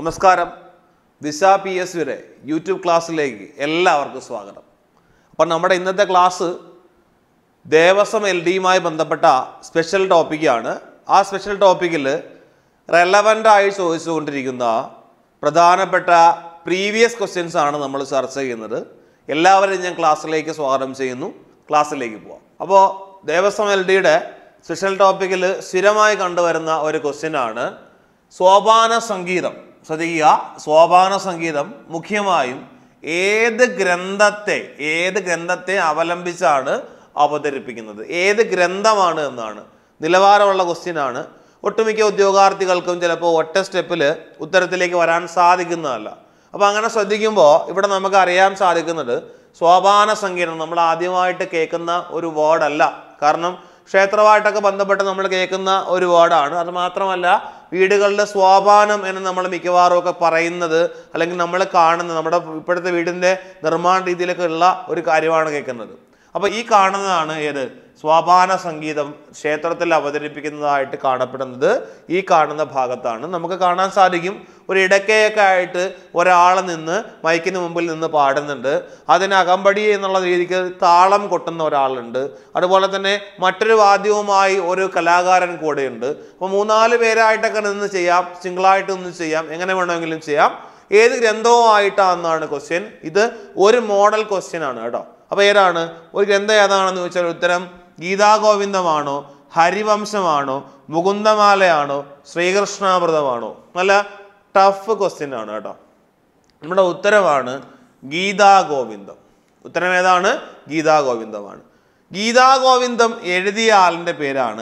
നമസ്കാരം ദിശ P S വിയുടെ യൂട്യൂബ് ക്ലാസ്സിലേക്ക് എല്ലാവർക്കും സ്വാഗതം അപ്പം നമ്മുടെ ഇന്നത്തെ ക്ലാസ് ദേവസ്വം എൽ ഡിയുമായി ബന്ധപ്പെട്ട സ്പെഷ്യൽ ടോപ്പിക്കാണ് ആ സ്പെഷ്യൽ ടോപ്പിക്കിൽ റെലവൻ്റായി ചോദിച്ചുകൊണ്ടിരിക്കുന്ന പ്രധാനപ്പെട്ട പ്രീവിയസ് ക്വസ്റ്റ്യൻസ് ആണ് നമ്മൾ ചർച്ച ചെയ്യുന്നത് എല്ലാവരെയും ഞാൻ ക്ലാസ്സിലേക്ക് സ്വാഗതം ചെയ്യുന്നു ക്ലാസ്സിലേക്ക് പോവാം അപ്പോൾ ദേവസ്വം എൽ ഡിയുടെ സ്പെഷ്യൽ ടോപ്പിക്കിൽ സ്ഥിരമായി കണ്ടുവരുന്ന ഒരു ക്വസ്റ്റ്യൻ ആണ് സോപാന സംഗീതം ശ്രദ്ധിക്കുക സോപാന സംഗീതം മുഖ്യമായും ഏത് ഗ്രന്ഥത്തെ ഏത് ഗ്രന്ഥത്തെ അവലംബിച്ചാണ് അവതരിപ്പിക്കുന്നത് ഏത് ഗ്രന്ഥമാണ് എന്നാണ് നിലവാരമുള്ള ക്വസ്റ്റ്യൻ ആണ് ഒട്ടുമിക്ക ഉദ്യോഗാർത്ഥികൾക്കും ചിലപ്പോൾ ഒറ്റ സ്റ്റെപ്പിൽ ഉത്തരത്തിലേക്ക് വരാൻ സാധിക്കുന്നതല്ല അപ്പോൾ അങ്ങനെ ശ്രദ്ധിക്കുമ്പോൾ ഇവിടെ നമുക്ക് അറിയാൻ സാധിക്കുന്നത് സോപാന സംഗീതം നമ്മൾ ആദ്യമായിട്ട് കേൾക്കുന്ന ഒരു വേർഡല്ല കാരണം ക്ഷേത്രമായിട്ടൊക്കെ ബന്ധപ്പെട്ട് നമ്മൾ കേൾക്കുന്ന ഒരു വേർഡാണ് അത് മാത്രമല്ല വീടുകളിലെ സ്വാപാനം എന്ന് നമ്മൾ മിക്കവാറും ഒക്കെ പറയുന്നത് അല്ലെങ്കിൽ നമ്മൾ കാണുന്നത് നമ്മുടെ ഇപ്പോഴത്തെ വീടിൻ്റെ നിർമ്മാണ രീതിയിലൊക്കെ ഉള്ള ഒരു കാര്യമാണ് കേൾക്കുന്നത് അപ്പോൾ ഈ കാണുന്നതാണ് ഏത് സ്വാപാന സംഗീതം ക്ഷേത്രത്തിൽ അവതരിപ്പിക്കുന്നതായിട്ട് കാണപ്പെടുന്നത് ഈ കാണുന്ന ഭാഗത്താണ് നമുക്ക് കാണാൻ സാധിക്കും ഒരു ഇടയ്ക്കയൊക്കെ ആയിട്ട് ഒരാൾ നിന്ന് മൈക്കിന് മുമ്പിൽ നിന്ന് പാടുന്നുണ്ട് അതിന് അകമ്പടി എന്നുള്ള രീതിക്ക് താളം കൊട്ടുന്ന ഒരാളുണ്ട് അതുപോലെ തന്നെ മറ്റൊരു വാദ്യവുമായി ഒരു കലാകാരൻ കൂടെയുണ്ട് അപ്പോൾ മൂന്നാല് പേരായിട്ടൊക്കെ നിന്ന് ചെയ്യാം സിംഗിളായിട്ട് നിന്ന് ചെയ്യാം എങ്ങനെ വേണമെങ്കിലും ചെയ്യാം ഏത് ഗ്രന്ഥവുമായിട്ടാണെന്നാണ് ക്വസ്റ്റ്യൻ ഇത് ഒരു മോഡൽ ക്വസ്റ്റ്യൻ ആണ് കേട്ടോ അപ്പോൾ ഏതാണ് ഒരു ഗ്രന്ഥം ഏതാണെന്ന് ചോദിച്ചാൽ ഉത്തരം ഗീതാഗോവിന്ദമാണോ ഹരിവംശമാണോ മുകുന്ദമാലയാണോ ശ്രീകൃഷ്ണാമൃതമാണോ നല്ല ടഫ് ക്വസ്റ്റ്യൻ ആണ് കേട്ടോ നമ്മുടെ ഉത്തരമാണ് ഗീതാഗോവിന്ദം ഉത്തരം ഏതാണ് ഗീതാഗോവിന്ദമാണ് ഗീതാഗോവിന്ദം എഴുതിയ ആളിൻ്റെ പേരാണ്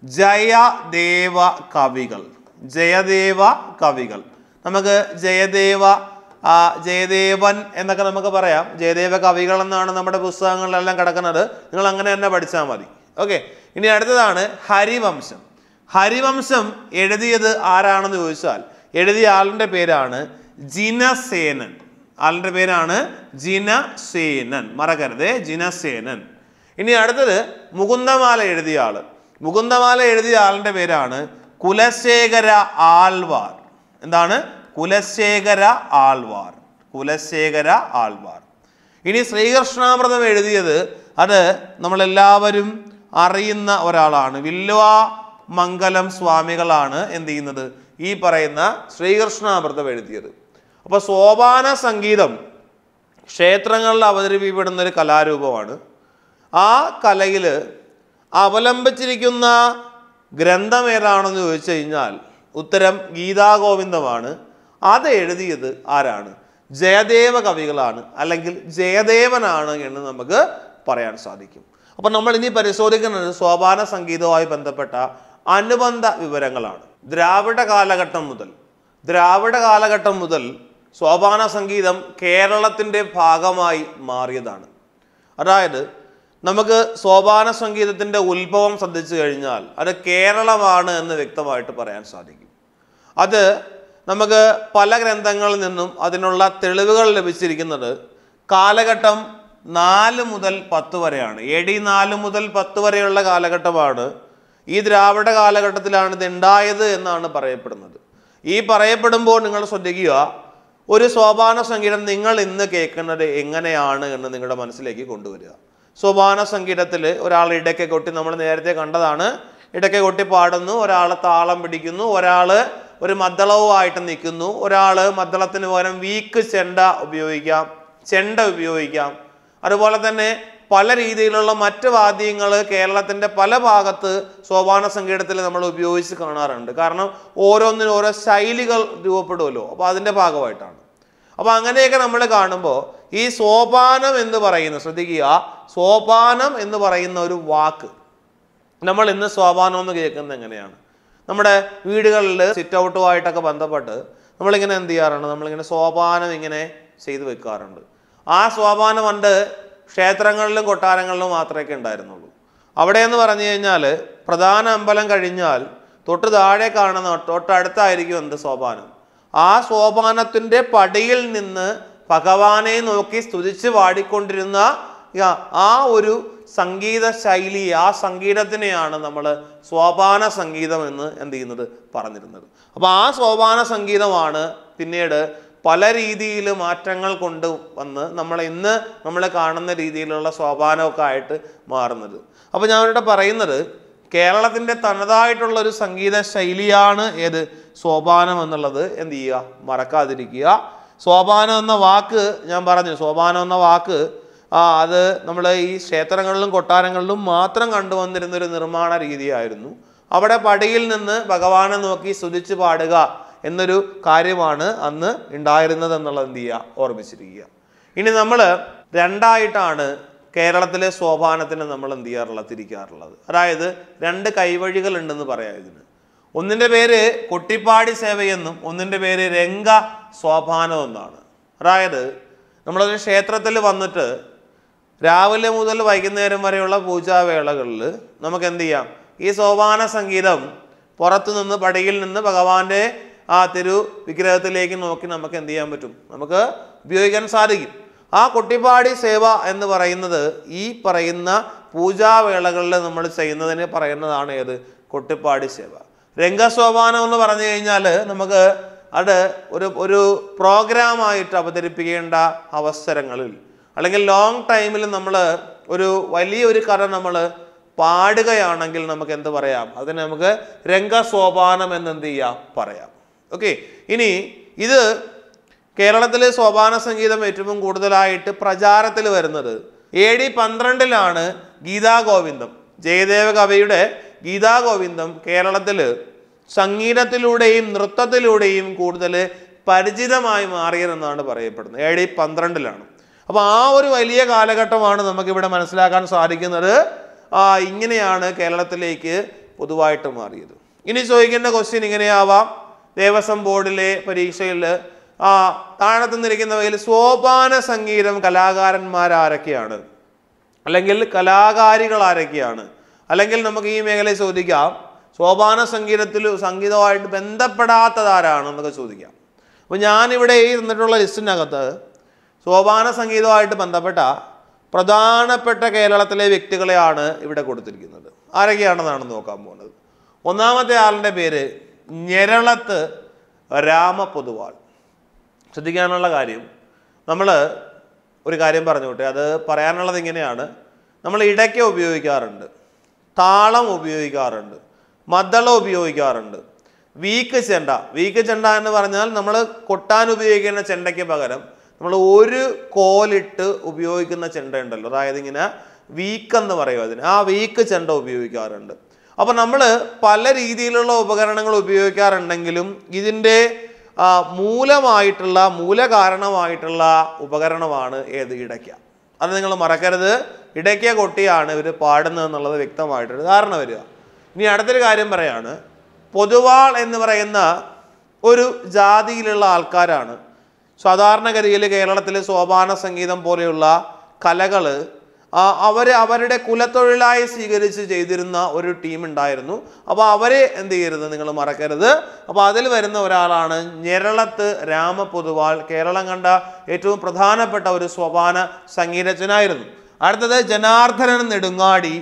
ജയദേവ കവികൾ ജയദേവ കവികൾ നമുക്ക് ജയദേവ ആ, ജയദേവൻ എന്നൊക്കെ നമുക്ക് പറയാം ജയദേവ കവികൾ എന്നാണ് നമ്മുടെ പുസ്തകങ്ങളിലെല്ലാം കിടക്കുന്നത് നിങ്ങൾ അങ്ങനെ തന്നെ പഠിച്ചാൽ മതി ഓക്കെ ഇനി അടുത്തതാണ് ഹരിവംശം ഹരിവംശം എഴുതിയത് ആരാണെന്ന് ചോദിച്ചാൽ എഴുതിയ ആളിൻ്റെ പേരാണ് ജിനസേനൻ ആളിൻ്റെ പേരാണ് ജിനസേനൻ മറക്കരുത് ജിനസേനൻ ഇനി അടുത്തത് മുകുന്ദമാല എഴുതിയ ആള് മുകുന്ദമാല എഴുതിയ ആളിൻ്റെ പേരാണ് കുലശേഖര ആൾവാർ എന്താണ് കുലശേഖര ആൾവാർ കുലശേഖര ആൾവാർ ഇനി ശ്രീകൃഷ്ണാമൃതം എഴുതിയത് അത് നമ്മളെല്ലാവരും അറിയുന്ന ഒരാളാണ് വില്വ മംഗലം സ്വാമികളാണ് എന്ത് ചെയ്യുന്നത് ഈ പറയുന്ന ശ്രീകൃഷ്ണാമൃതം എഴുതിയത് അപ്പോൾ സോപാന സംഗീതം ക്ഷേത്രങ്ങളിൽ അവതരിപ്പിക്കപ്പെടുന്ന ഒരു കലാരൂപമാണ് ആ കലയിൽ അവലംബിച്ചിരിക്കുന്ന ഗ്രന്ഥം ഏതാണെന്ന് ചോദിച്ചു കഴിഞ്ഞാൽ ഉത്തരം ഗീതാഗോവിന്ദമാണ് അത് എഴുതിയത് ആരാണ് ജയദേവ കവികളാണ് അല്ലെങ്കിൽ ജയദേവനാണ് എന്ന് നമുക്ക് പറയാൻ സാധിക്കും അപ്പം നമ്മൾ ഇനി പരിശോധിക്കുന്നത് സോപാന സംഗീതവുമായി ബന്ധപ്പെട്ട അനുബന്ധ വിവരങ്ങളാണ് ദ്രാവിഡ കാലഘട്ടം മുതൽ ദ്രാവിഡ കാലഘട്ടം മുതൽ സോപാന സംഗീതം കേരളത്തിൻ്റെ ഭാഗമായി മാറിയതാണ് അതായത് നമുക്ക് സോപാന സംഗീതത്തിൻ്റെ ഉത്ഭവം ശ്രദ്ധിച്ചു കഴിഞ്ഞാൽ അത് കേരളമാണ് എന്ന് വ്യക്തമായിട്ട് പറയാൻ സാധിക്കും അത് നമുക്ക് പല ഗ്രന്ഥങ്ങളിൽ നിന്നും അതിനുള്ള തെളിവുകൾ ലഭിച്ചിരിക്കുന്നത് കാലഘട്ടം നാല് മുതൽ പത്ത് വരെയാണ് എ ഡി നാല് മുതൽ പത്ത് വരെയുള്ള കാലഘട്ടമാണ് ഈ ദ്രാവിഡ കാലഘട്ടത്തിലാണ് ഇത് ഉണ്ടായത് എന്നാണ് പറയപ്പെടുന്നത് ഈ പറയപ്പെടുമ്പോൾ നിങ്ങൾ ശ്രദ്ധിക്കുക ഒരു സോപാന സംഗീതം നിങ്ങൾ ഇന്ന് കേൾക്കുന്നത് എങ്ങനെയാണ് എന്ന് നിങ്ങളുടെ മനസ്സിലേക്ക് കൊണ്ടുവരിക സോപാന സംഗീതത്തിൽ ഒരാൾ ഇടയ്ക്ക് കൊട്ടി നമ്മൾ നേരത്തെ കണ്ടതാണ് ഇടയ്ക്ക് കൊട്ടി പാടുന്നു ഒരാൾ താളം പിടിക്കുന്നു ഒരാൾ ഒരു മദ്ദളവുമായിട്ട് നിൽക്കുന്നു ഒരാൾ മദ്ദളത്തിന് പകരം വീക്ക് ചെണ്ട ഉപയോഗിക്കാം ചെണ്ട ഉപയോഗിക്കാം അതുപോലെ തന്നെ പല രീതിയിലുള്ള മറ്റ് വാദ്യങ്ങൾ കേരളത്തിൻ്റെ പല ഭാഗത്ത് സോപാന സംഗീതത്തിൽ നമ്മൾ ഉപയോഗിച്ച് കാണാറുണ്ട് കാരണം ഓരോന്നിനും ഓരോ ശൈലികൾ രൂപപ്പെടുമല്ലോ അപ്പോൾ അതിൻ്റെ ഭാഗമായിട്ടാണ് അപ്പോൾ അങ്ങനെയൊക്കെ നമ്മൾ കാണുമ്പോൾ ഈ സോപാനം എന്ന് പറയുന്ന ശ്രദ്ധിക്കുക സോപാനം എന്ന് പറയുന്ന ഒരു വാക്ക് നമ്മൾ ഇന്ന് സോപാനം എന്ന് കേൾക്കുന്നത് എങ്ങനെയാണ് നമ്മുടെ വീടുകളിൽ സിറ്റ് ഔട്ടുമായിട്ടൊക്കെ ബന്ധപ്പെട്ട് നമ്മളിങ്ങനെ എന്ത് ചെയ്യാറുണ്ട് നമ്മളിങ്ങനെ സോപാനം ഇങ്ങനെ ചെയ്തു വെക്കാറുണ്ട് ആ സോപാനം പണ്ട് ക്ഷേത്രങ്ങളിലും കൊട്ടാരങ്ങളിലും മാത്രമേ ഉണ്ടായിരുന്നുള്ളൂ അവിടെ എന്ന് പറഞ്ഞു കഴിഞ്ഞാൽ പ്രധാന അമ്പലം കഴിഞ്ഞാൽ തൊട്ട് താഴെ കാണുന്ന തൊട്ടടുത്തായിരിക്കും എന്ത് സോപാനം ആ സോപാനത്തിൻ്റെ പടിയിൽ നിന്ന് ഭഗവാനെ നോക്കി സ്തുതിച്ച് പാടിക്കൊണ്ടിരുന്ന യ- ആ ഒരു സംഗീത ശൈലി ആ സംഗീതത്തിനെയാണ് നമ്മൾ സോപാന സംഗീതം എന്ന് എന്ത് ചെയ്യുന്നത് പറഞ്ഞിരുന്നത് അപ്പോൾ ആ സോപാന സംഗീതമാണ് പിന്നീട് പല രീതിയിൽ മാറ്റങ്ങൾ കൊണ്ട് വന്ന് നമ്മൾ ഇന്ന് നമ്മൾ കാണുന്ന രീതിയിലുള്ള സോപാനമൊക്കെ ആയിട്ട് മാറുന്നത് അപ്പോൾ ഞാൻ ഇവിടെ പറയുന്നത് കേരളത്തിൻ്റെ തനതായിട്ടുള്ള ഒരു സംഗീത ശൈലിയാണ് ഏത് സോപാനം എന്നുള്ളത് എന്ത് ചെയ്യുക മറക്കാതിരിക്കുക സോപാനം എന്ന വാക്ക് ഞാൻ പറഞ്ഞു സോപാനം എന്ന വാക്ക് ആ അത് നമ്മൾ ഈ ക്ഷേത്രങ്ങളിലും കൊട്ടാരങ്ങളിലും മാത്രം കണ്ടുവന്നിരുന്ന ഒരു നിർമ്മാണ രീതിയായിരുന്നു അവിടെ പടിയിൽ നിന്ന് ഭഗവാനെ നോക്കി സ്തുതിച്ച് പാടുക എന്നൊരു കാര്യമാണ് അന്ന് ഉണ്ടായിരുന്നത് എന്നുള്ളത് എന്ത് ചെയ്യുക ഓർമ്മിച്ചിരിക്കുക ഇനി നമ്മൾ രണ്ടായിട്ടാണ് കേരളത്തിലെ സോപാനത്തിന് നമ്മൾ എന്ത് ചെയ്യാറുള്ളത് തിരിക്കാറുള്ളത് അതായത് രണ്ട് കൈവഴികൾ ഉണ്ടെന്ന് പറയാം ഇതിന് ഒന്നിൻ്റെ പേര് കൊട്ടിപ്പാടി സേവയെന്നും ഒന്നിൻ്റെ പേര് രംഗ സോപാനം എന്നാണ് അതായത് നമ്മളൊരു ക്ഷേത്രത്തിൽ വന്നിട്ട് രാവിലെ മുതൽ വൈകുന്നേരം വരെയുള്ള പൂജാവേളകളിൽ നമുക്ക് എന്ത് ചെയ്യാം ഈ സോപാന സംഗീതം പുറത്തു നിന്ന് പടിയിൽ നിന്ന് ഭഗവാന്റെ ആ തിരു വിഗ്രഹത്തിലേക്ക് നോക്കി നമുക്ക് എന്ത് ചെയ്യാൻ പറ്റും നമുക്ക് ഉപയോഗിക്കാൻ സാധിക്കും ആ കൊട്ടിപ്പാടി സേവ എന്ന് പറയുന്നത് ഈ പറയുന്ന പൂജാവേളകളിൽ നമ്മൾ ചെയ്യുന്നതിന് പറയുന്നതാണ് ഏത് കൊട്ടിപ്പാടി സേവ രംഗസോപാനം എന്ന് പറഞ്ഞു കഴിഞ്ഞാൽ നമുക്ക് അത് ഒരു ഒരു പ്രോഗ്രാമായിട്ട് അവതരിപ്പിക്കേണ്ട അവസരങ്ങളിൽ അല്ലെങ്കിൽ ലോങ് ടൈമിൽ നമ്മൾ ഒരു വലിയൊരു കഥ നമ്മൾ പാടുകയാണെങ്കിൽ നമുക്ക് എന്ത് പറയാം അതിന് നമുക്ക് രംഗസോപാനം എന്ന് എന്ത് ചെയ്യാം പറയാം ഓക്കെ ഇനി ഇത് കേരളത്തിലെ സോപാന സംഗീതം ഏറ്റവും കൂടുതലായിട്ട് പ്രചാരത്തിൽ വരുന്നത് എ ഡി പന്ത്രണ്ടിലാണ് ഗീതാഗോവിന്ദം ജയദേവ കവിയുടെ ഗീതാഗോവിന്ദം കേരളത്തിൽ സംഗീതത്തിലൂടെയും നൃത്തത്തിലൂടെയും കൂടുതൽ പരിചിതമായി മാറിയതെന്നാണ് പറയപ്പെടുന്നത് എ ഡി പന്ത്രണ്ടിലാണ് അപ്പോൾ ആ ഒരു വലിയ കാലഘട്ടമാണ് നമുക്കിവിടെ മനസ്സിലാക്കാൻ സാധിക്കുന്നത് ആ, ഇങ്ങനെയാണ് കേരളത്തിലേക്ക് പൊതുവായിട്ട് മാറിയത് ഇനി ചോദിക്കേണ്ട ക്വസ്റ്റ്യൻ ഇങ്ങനെയാവാം ദേവസ്വം ബോർഡിലെ പരീക്ഷയിൽ ആ താഴത്ത് നിന്നിരിക്കുന്നവയിൽ സോപാന സംഗീതം കലാകാരന്മാരാരൊക്കെയാണ് അല്ലെങ്കിൽ കലാകാരികൾ ആരൊക്കെയാണ് അല്ലെങ്കിൽ നമുക്ക് ഈ മേഖലയിൽ ചോദിക്കാം സോപാന സംഗീതത്തിൽ സംഗീതവുമായിട്ട് ബന്ധപ്പെടാത്തതാരാണ് എന്നൊക്കെ ചോദിക്കാം അപ്പോൾ ഞാനിവിടെ ഈ തന്നിട്ടുള്ള ലിസ്റ്റിനകത്ത് സോപാന സംഗീതവുമായിട്ട് ബന്ധപ്പെട്ട പ്രധാനപ്പെട്ട കേരളത്തിലെ വ്യക്തികളെയാണ് ഇവിടെ കൊടുത്തിരിക്കുന്നത് ആരൊക്കെയാണെന്നാണ് നോക്കാൻ പോകുന്നത് ഒന്നാമത്തെ ആളിൻ്റെ പേര് ഞെരളത്ത് രാമപൊതുവാൾ ശ്രദ്ധിക്കാനുള്ള കാര്യം നമ്മൾ ഒരു കാര്യം പറഞ്ഞോട്ടെ അത് പറയാനുള്ളത് ഇങ്ങനെയാണ് നമ്മൾ ഇടയ്ക്ക ഉപയോഗിക്കാറുണ്ട് താളം ഉപയോഗിക്കാറുണ്ട് മദ്ദളം ഉപയോഗിക്കാറുണ്ട് വീക്ക് ചെണ്ട വീക്ക് ചെണ്ട എന്ന് പറഞ്ഞാൽ നമ്മൾ കൊട്ടാൻ ഉപയോഗിക്കുന്ന ചെണ്ടയ്ക്ക് പകരം നമ്മൾ ഒരു കോലിട്ട് ഉപയോഗിക്കുന്ന ചെണ്ട ഉണ്ടല്ലോ അതായത് ഇങ്ങനെ വീക്ക് എന്ന് പറയും അതിന് ആ വീക്ക് ചെണ്ട ഉപയോഗിക്കാറുണ്ട് അപ്പോൾ നമ്മൾ പല രീതിയിലുള്ള ഉപകരണങ്ങൾ ഉപയോഗിക്കാറുണ്ടെങ്കിലും ഇതിൻ്റെ ആ, മൂലമായിട്ടുള്ള മൂലകാരണമായിട്ടുള്ള ഉപകരണമാണ് ഏത് ഇടയ്ക്ക അത് നിങ്ങൾ മറക്കരുത് ഇടയ്ക്ക കൊട്ടിയാണ് ഇവർ പാടുന്നത് എന്നുള്ളത് വ്യക്തമായിട്ടൊരു ധാരണ വരിക ഇനി അടുത്തൊരു കാര്യം പറയാണ് പൊതുവാൾ എന്ന് പറയുന്ന ഒരു ജാതിയിലുള്ള ആൾക്കാരാണ് സാധാരണഗതിയിൽ കേരളത്തിലെ സോപാന സംഗീതം പോലെയുള്ള കലകൾ അവർ അവരുടെ കുലത്തൊഴിലായി സ്വീകരിച്ച് ചെയ്തിരുന്ന ഒരു ടീം ഉണ്ടായിരുന്നു അപ്പോൾ അവരെ എന്ത് ചെയ്യരുത് നിങ്ങൾ മറക്കരുത് അപ്പോൾ അതിൽ വരുന്ന ഒരാളാണ് ഞെരളത്ത് രാമപൊതുവാൾ കേരളം കണ്ട ഏറ്റവും പ്രധാനപ്പെട്ട ഒരു സോപാന സംഗീതജ്ഞനായിരുന്നു അടുത്തത് ജനാർദ്ദനൻ നെടുങ്ങാടി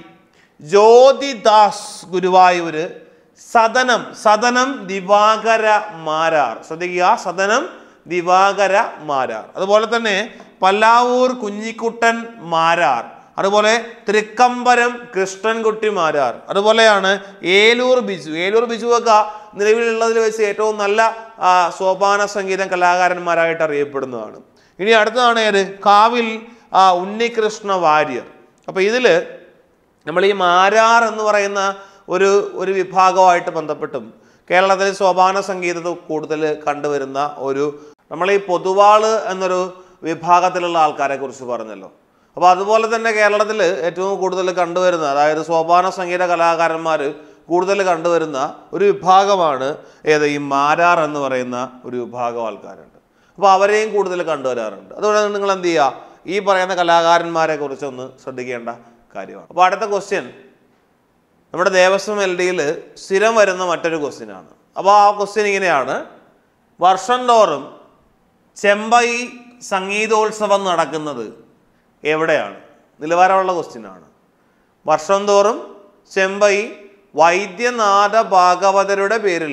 ജ്യോതിദാസ് ഗുരുവായൂര് സദനം സദനം ദിവാകര മാരാർ ശ്രദ്ധിക്കുക സദനം ദിവാകര മാരാർ അതുപോലെ തന്നെ പല്ലാവൂർ കുഞ്ഞിക്കുട്ടൻ മാരാർ അതുപോലെ തൃക്കമ്പരം കൃഷ്ണൻകുട്ടി മാരാർ അതുപോലെയാണ് ഏലൂർ ബിജു ഏലൂർ ബിജു ഒക്കെ നിലവിലുള്ളതിൽ വെച്ച് ഏറ്റവും നല്ല ആ, സോപാന സംഗീതം കലാകാരന്മാരായിട്ട് അറിയപ്പെടുന്നതാണ് ഇനി അടുത്തതാണ് ഏത് കാവിൽ ആ, ഉണ്ണികൃഷ്ണ വാര്യർ അപ്പോൾ ഇതിൽ നമ്മൾ ഈ മാരാർ എന്ന് പറയുന്ന ഒരു ഒരു വിഭാഗമായിട്ട് ബന്ധപ്പെട്ടും കേരളത്തിലെ സോപാന സംഗീതത്തിൽ കൂടുതൽ കണ്ടുവരുന്ന ഒരു നമ്മൾ ഈ പൊതുവാള് എന്നൊരു വിഭാഗത്തിലുള്ള ആൾക്കാരെ കുറിച്ച് പറഞ്ഞല്ലോ അപ്പോൾ അതുപോലെ തന്നെ കേരളത്തിൽ ഏറ്റവും കൂടുതൽ കണ്ടുവരുന്ന അതായത് സോപാന സംഗീത കലാകാരന്മാർ കൂടുതൽ കണ്ടുവരുന്ന ഒരു വിഭാഗമാണ് ഏത് ഈ മാരാർ എന്ന് പറയുന്ന ഒരു വിഭാഗം ആൾക്കാരുണ്ട് അപ്പോൾ അവരെയും കൂടുതൽ കണ്ടുവരാറുണ്ട് അതുകൊണ്ട് നിങ്ങൾ എന്ത് ചെയ്യുക ഈ പറയുന്ന കലാകാരന്മാരെ കുറിച്ചൊന്ന് ശ്രദ്ധിക്കേണ്ട കാര്യമാണ് അപ്പോൾ അടുത്ത ക്വസ്റ്റ്യൻ നമ്മുടെ ദേവസ്വം എൽ ഡിയിൽ സ്ഥിരം വരുന്ന മറ്റൊരു ക്വസ്റ്റ്യൻ ആണ് അപ്പോൾ ആ ക്വസ്റ്റ്യൻ ഇങ്ങനെയാണ് വർഷം തോറും ചെമ്പൈ സംഗീതോത്സവം നടക്കുന്നത് എവിടെയാണ് നിലവാരമുള്ള ക്വസ്റ്റ്യൻ ആണ് വർഷം തോറും ചെമ്പൈ വൈദ്യനാഥ ഭാഗവതരുടെ പേരിൽ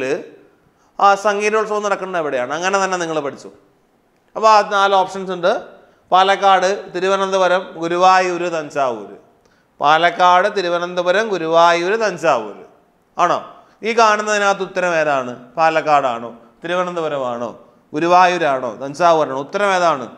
ആ സംഗീതോത്സവം നടക്കുന്നത് എവിടെയാണ് അങ്ങനെ തന്നെ നിങ്ങൾ പഠിച്ചു അപ്പോൾ ആ നാല് ഓപ്ഷൻസ് ഉണ്ട് പാലക്കാട് തിരുവനന്തപുരം ഗുരുവായൂർ തഞ്ചാവൂർ പാലക്കാട് തിരുവനന്തപുരം ഗുരുവായൂർ തഞ്ചാവൂർ ആണോ ഈ കാണുന്നതിനകത്ത് ഉത്തരം ഏതാണ് പാലക്കാടാണോ തിരുവനന്തപുരമാണോ ഗുരുവായൂരാണോ തഞ്ചാവൂരാണോ ഉത്തരം ഏതാണ്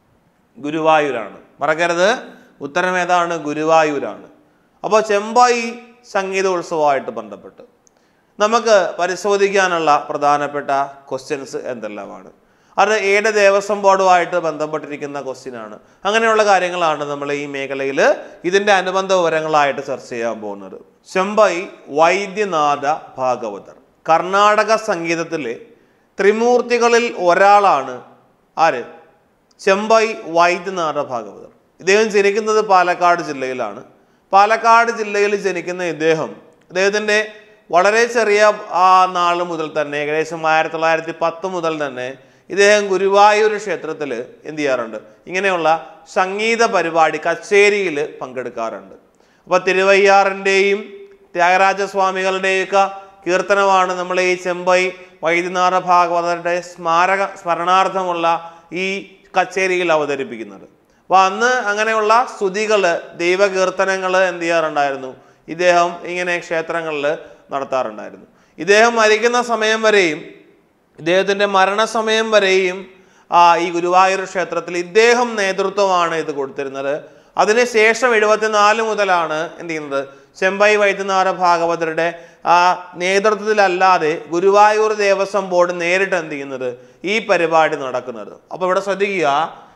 ഗുരുവായൂരാണ് മറക്കരുത് ഉത്തരം ഏതാണ് ഗുരുവായൂരാണ് അപ്പോൾ ചെമ്പായി സംഗീതോത്സവമായിട്ട് ബന്ധപ്പെട്ട് നമുക്ക് പരിശോധിക്കാനുള്ള പ്രധാനപ്പെട്ട ക്വസ്റ്റ്യൻസ് എന്തെല്ലാമാണ് അത് ഏത് ദേവസ്വം ബോർഡുമായിട്ട് ബന്ധപ്പെട്ടിരിക്കുന്ന ക്വസ്റ്റ്യൻ ആണ് അങ്ങനെയുള്ള കാര്യങ്ങളാണ് നമ്മൾ ഈ മേഖലയിൽ ഇതിൻ്റെ അനുബന്ധ വിവരങ്ങളായിട്ട് ചർച്ച ചെയ്യാൻ പോകുന്നത് ചെമ്പൈ വൈദ്യനാഥ ഭാഗവതർ കർണാടക സംഗീതത്തിലെ ത്രിമൂർത്തികളിൽ ഒരാളാണ് ആര് ചെമ്പൈ വൈദ്യനാഥ ഭാഗവതർ ഇദ്ദേഹം ജനിക്കുന്നത് പാലക്കാട് ജില്ലയിലാണ് പാലക്കാട് ജില്ലയിൽ ജനിക്കുന്ന ഇദ്ദേഹം ഇദ്ദേഹത്തിൻ്റെ വളരെ ചെറിയ ആ നാൾ മുതൽ തന്നെ ഏകദേശം ആയിരത്തി തൊള്ളായിരത്തി പത്ത് മുതൽ തന്നെ ഇദ്ദേഹം ഗുരുവായൂർ ക്ഷേത്രത്തിൽ എന്ത് ചെയ്യാറുണ്ട് ഇങ്ങനെയുള്ള സംഗീത പരിപാടി കച്ചേരിയിൽ പങ്കെടുക്കാറുണ്ട് അപ്പോൾ തിരുവയ്യാറിൻ്റെയും ത്യാഗരാജസ്വാമികളുടെയും ഒക്കെ കീർത്തനമാണ് നമ്മൾ ഈ ചെമ്പൈ വൈദ്യനാഥ ഭാഗവതരുടെ സ്മാരക സ്മരണാർത്ഥമുള്ള ഈ കച്ചേരിയിൽ അവതരിപ്പിക്കുന്നത് അപ്പോൾ അന്ന് അങ്ങനെയുള്ള സ്തുതികൾ ദൈവകീർത്തനങ്ങൾ എന്ത് ചെയ്യാറുണ്ടായിരുന്നു ഇദ്ദേഹം ഇങ്ങനെ ക്ഷേത്രങ്ങളിൽ നടത്താറുണ്ടായിരുന്നു ഇദ്ദേഹം മരിക്കുന്ന സമയം വരെയും ഇദ്ദേഹത്തിൻ്റെ മരണസമയം വരെയും ആ, ഈ ഗുരുവായൂർ ക്ഷേത്രത്തിൽ ഇദ്ദേഹം നേതൃത്വമാണ് ഇത് കൊടുത്തിരുന്നത് അതിനുശേഷം എഴുപത്തിനാല് മുതലാണ് എന്ത് ചെയ്യുന്നത് ചെമ്പൈ വൈദ്യനാഥ ഭാഗവതരുടെ ആ നേതൃത്വത്തിലല്ലാതെ ഗുരുവായൂർ ദേവസ്വം ബോർഡ് നേരിട്ട് എന്ത് ചെയ്യുന്നത് ഈ പരിപാടി നടക്കുന്നത് അപ്പോൾ ഇവിടെ ശ്രദ്ധിക്കുക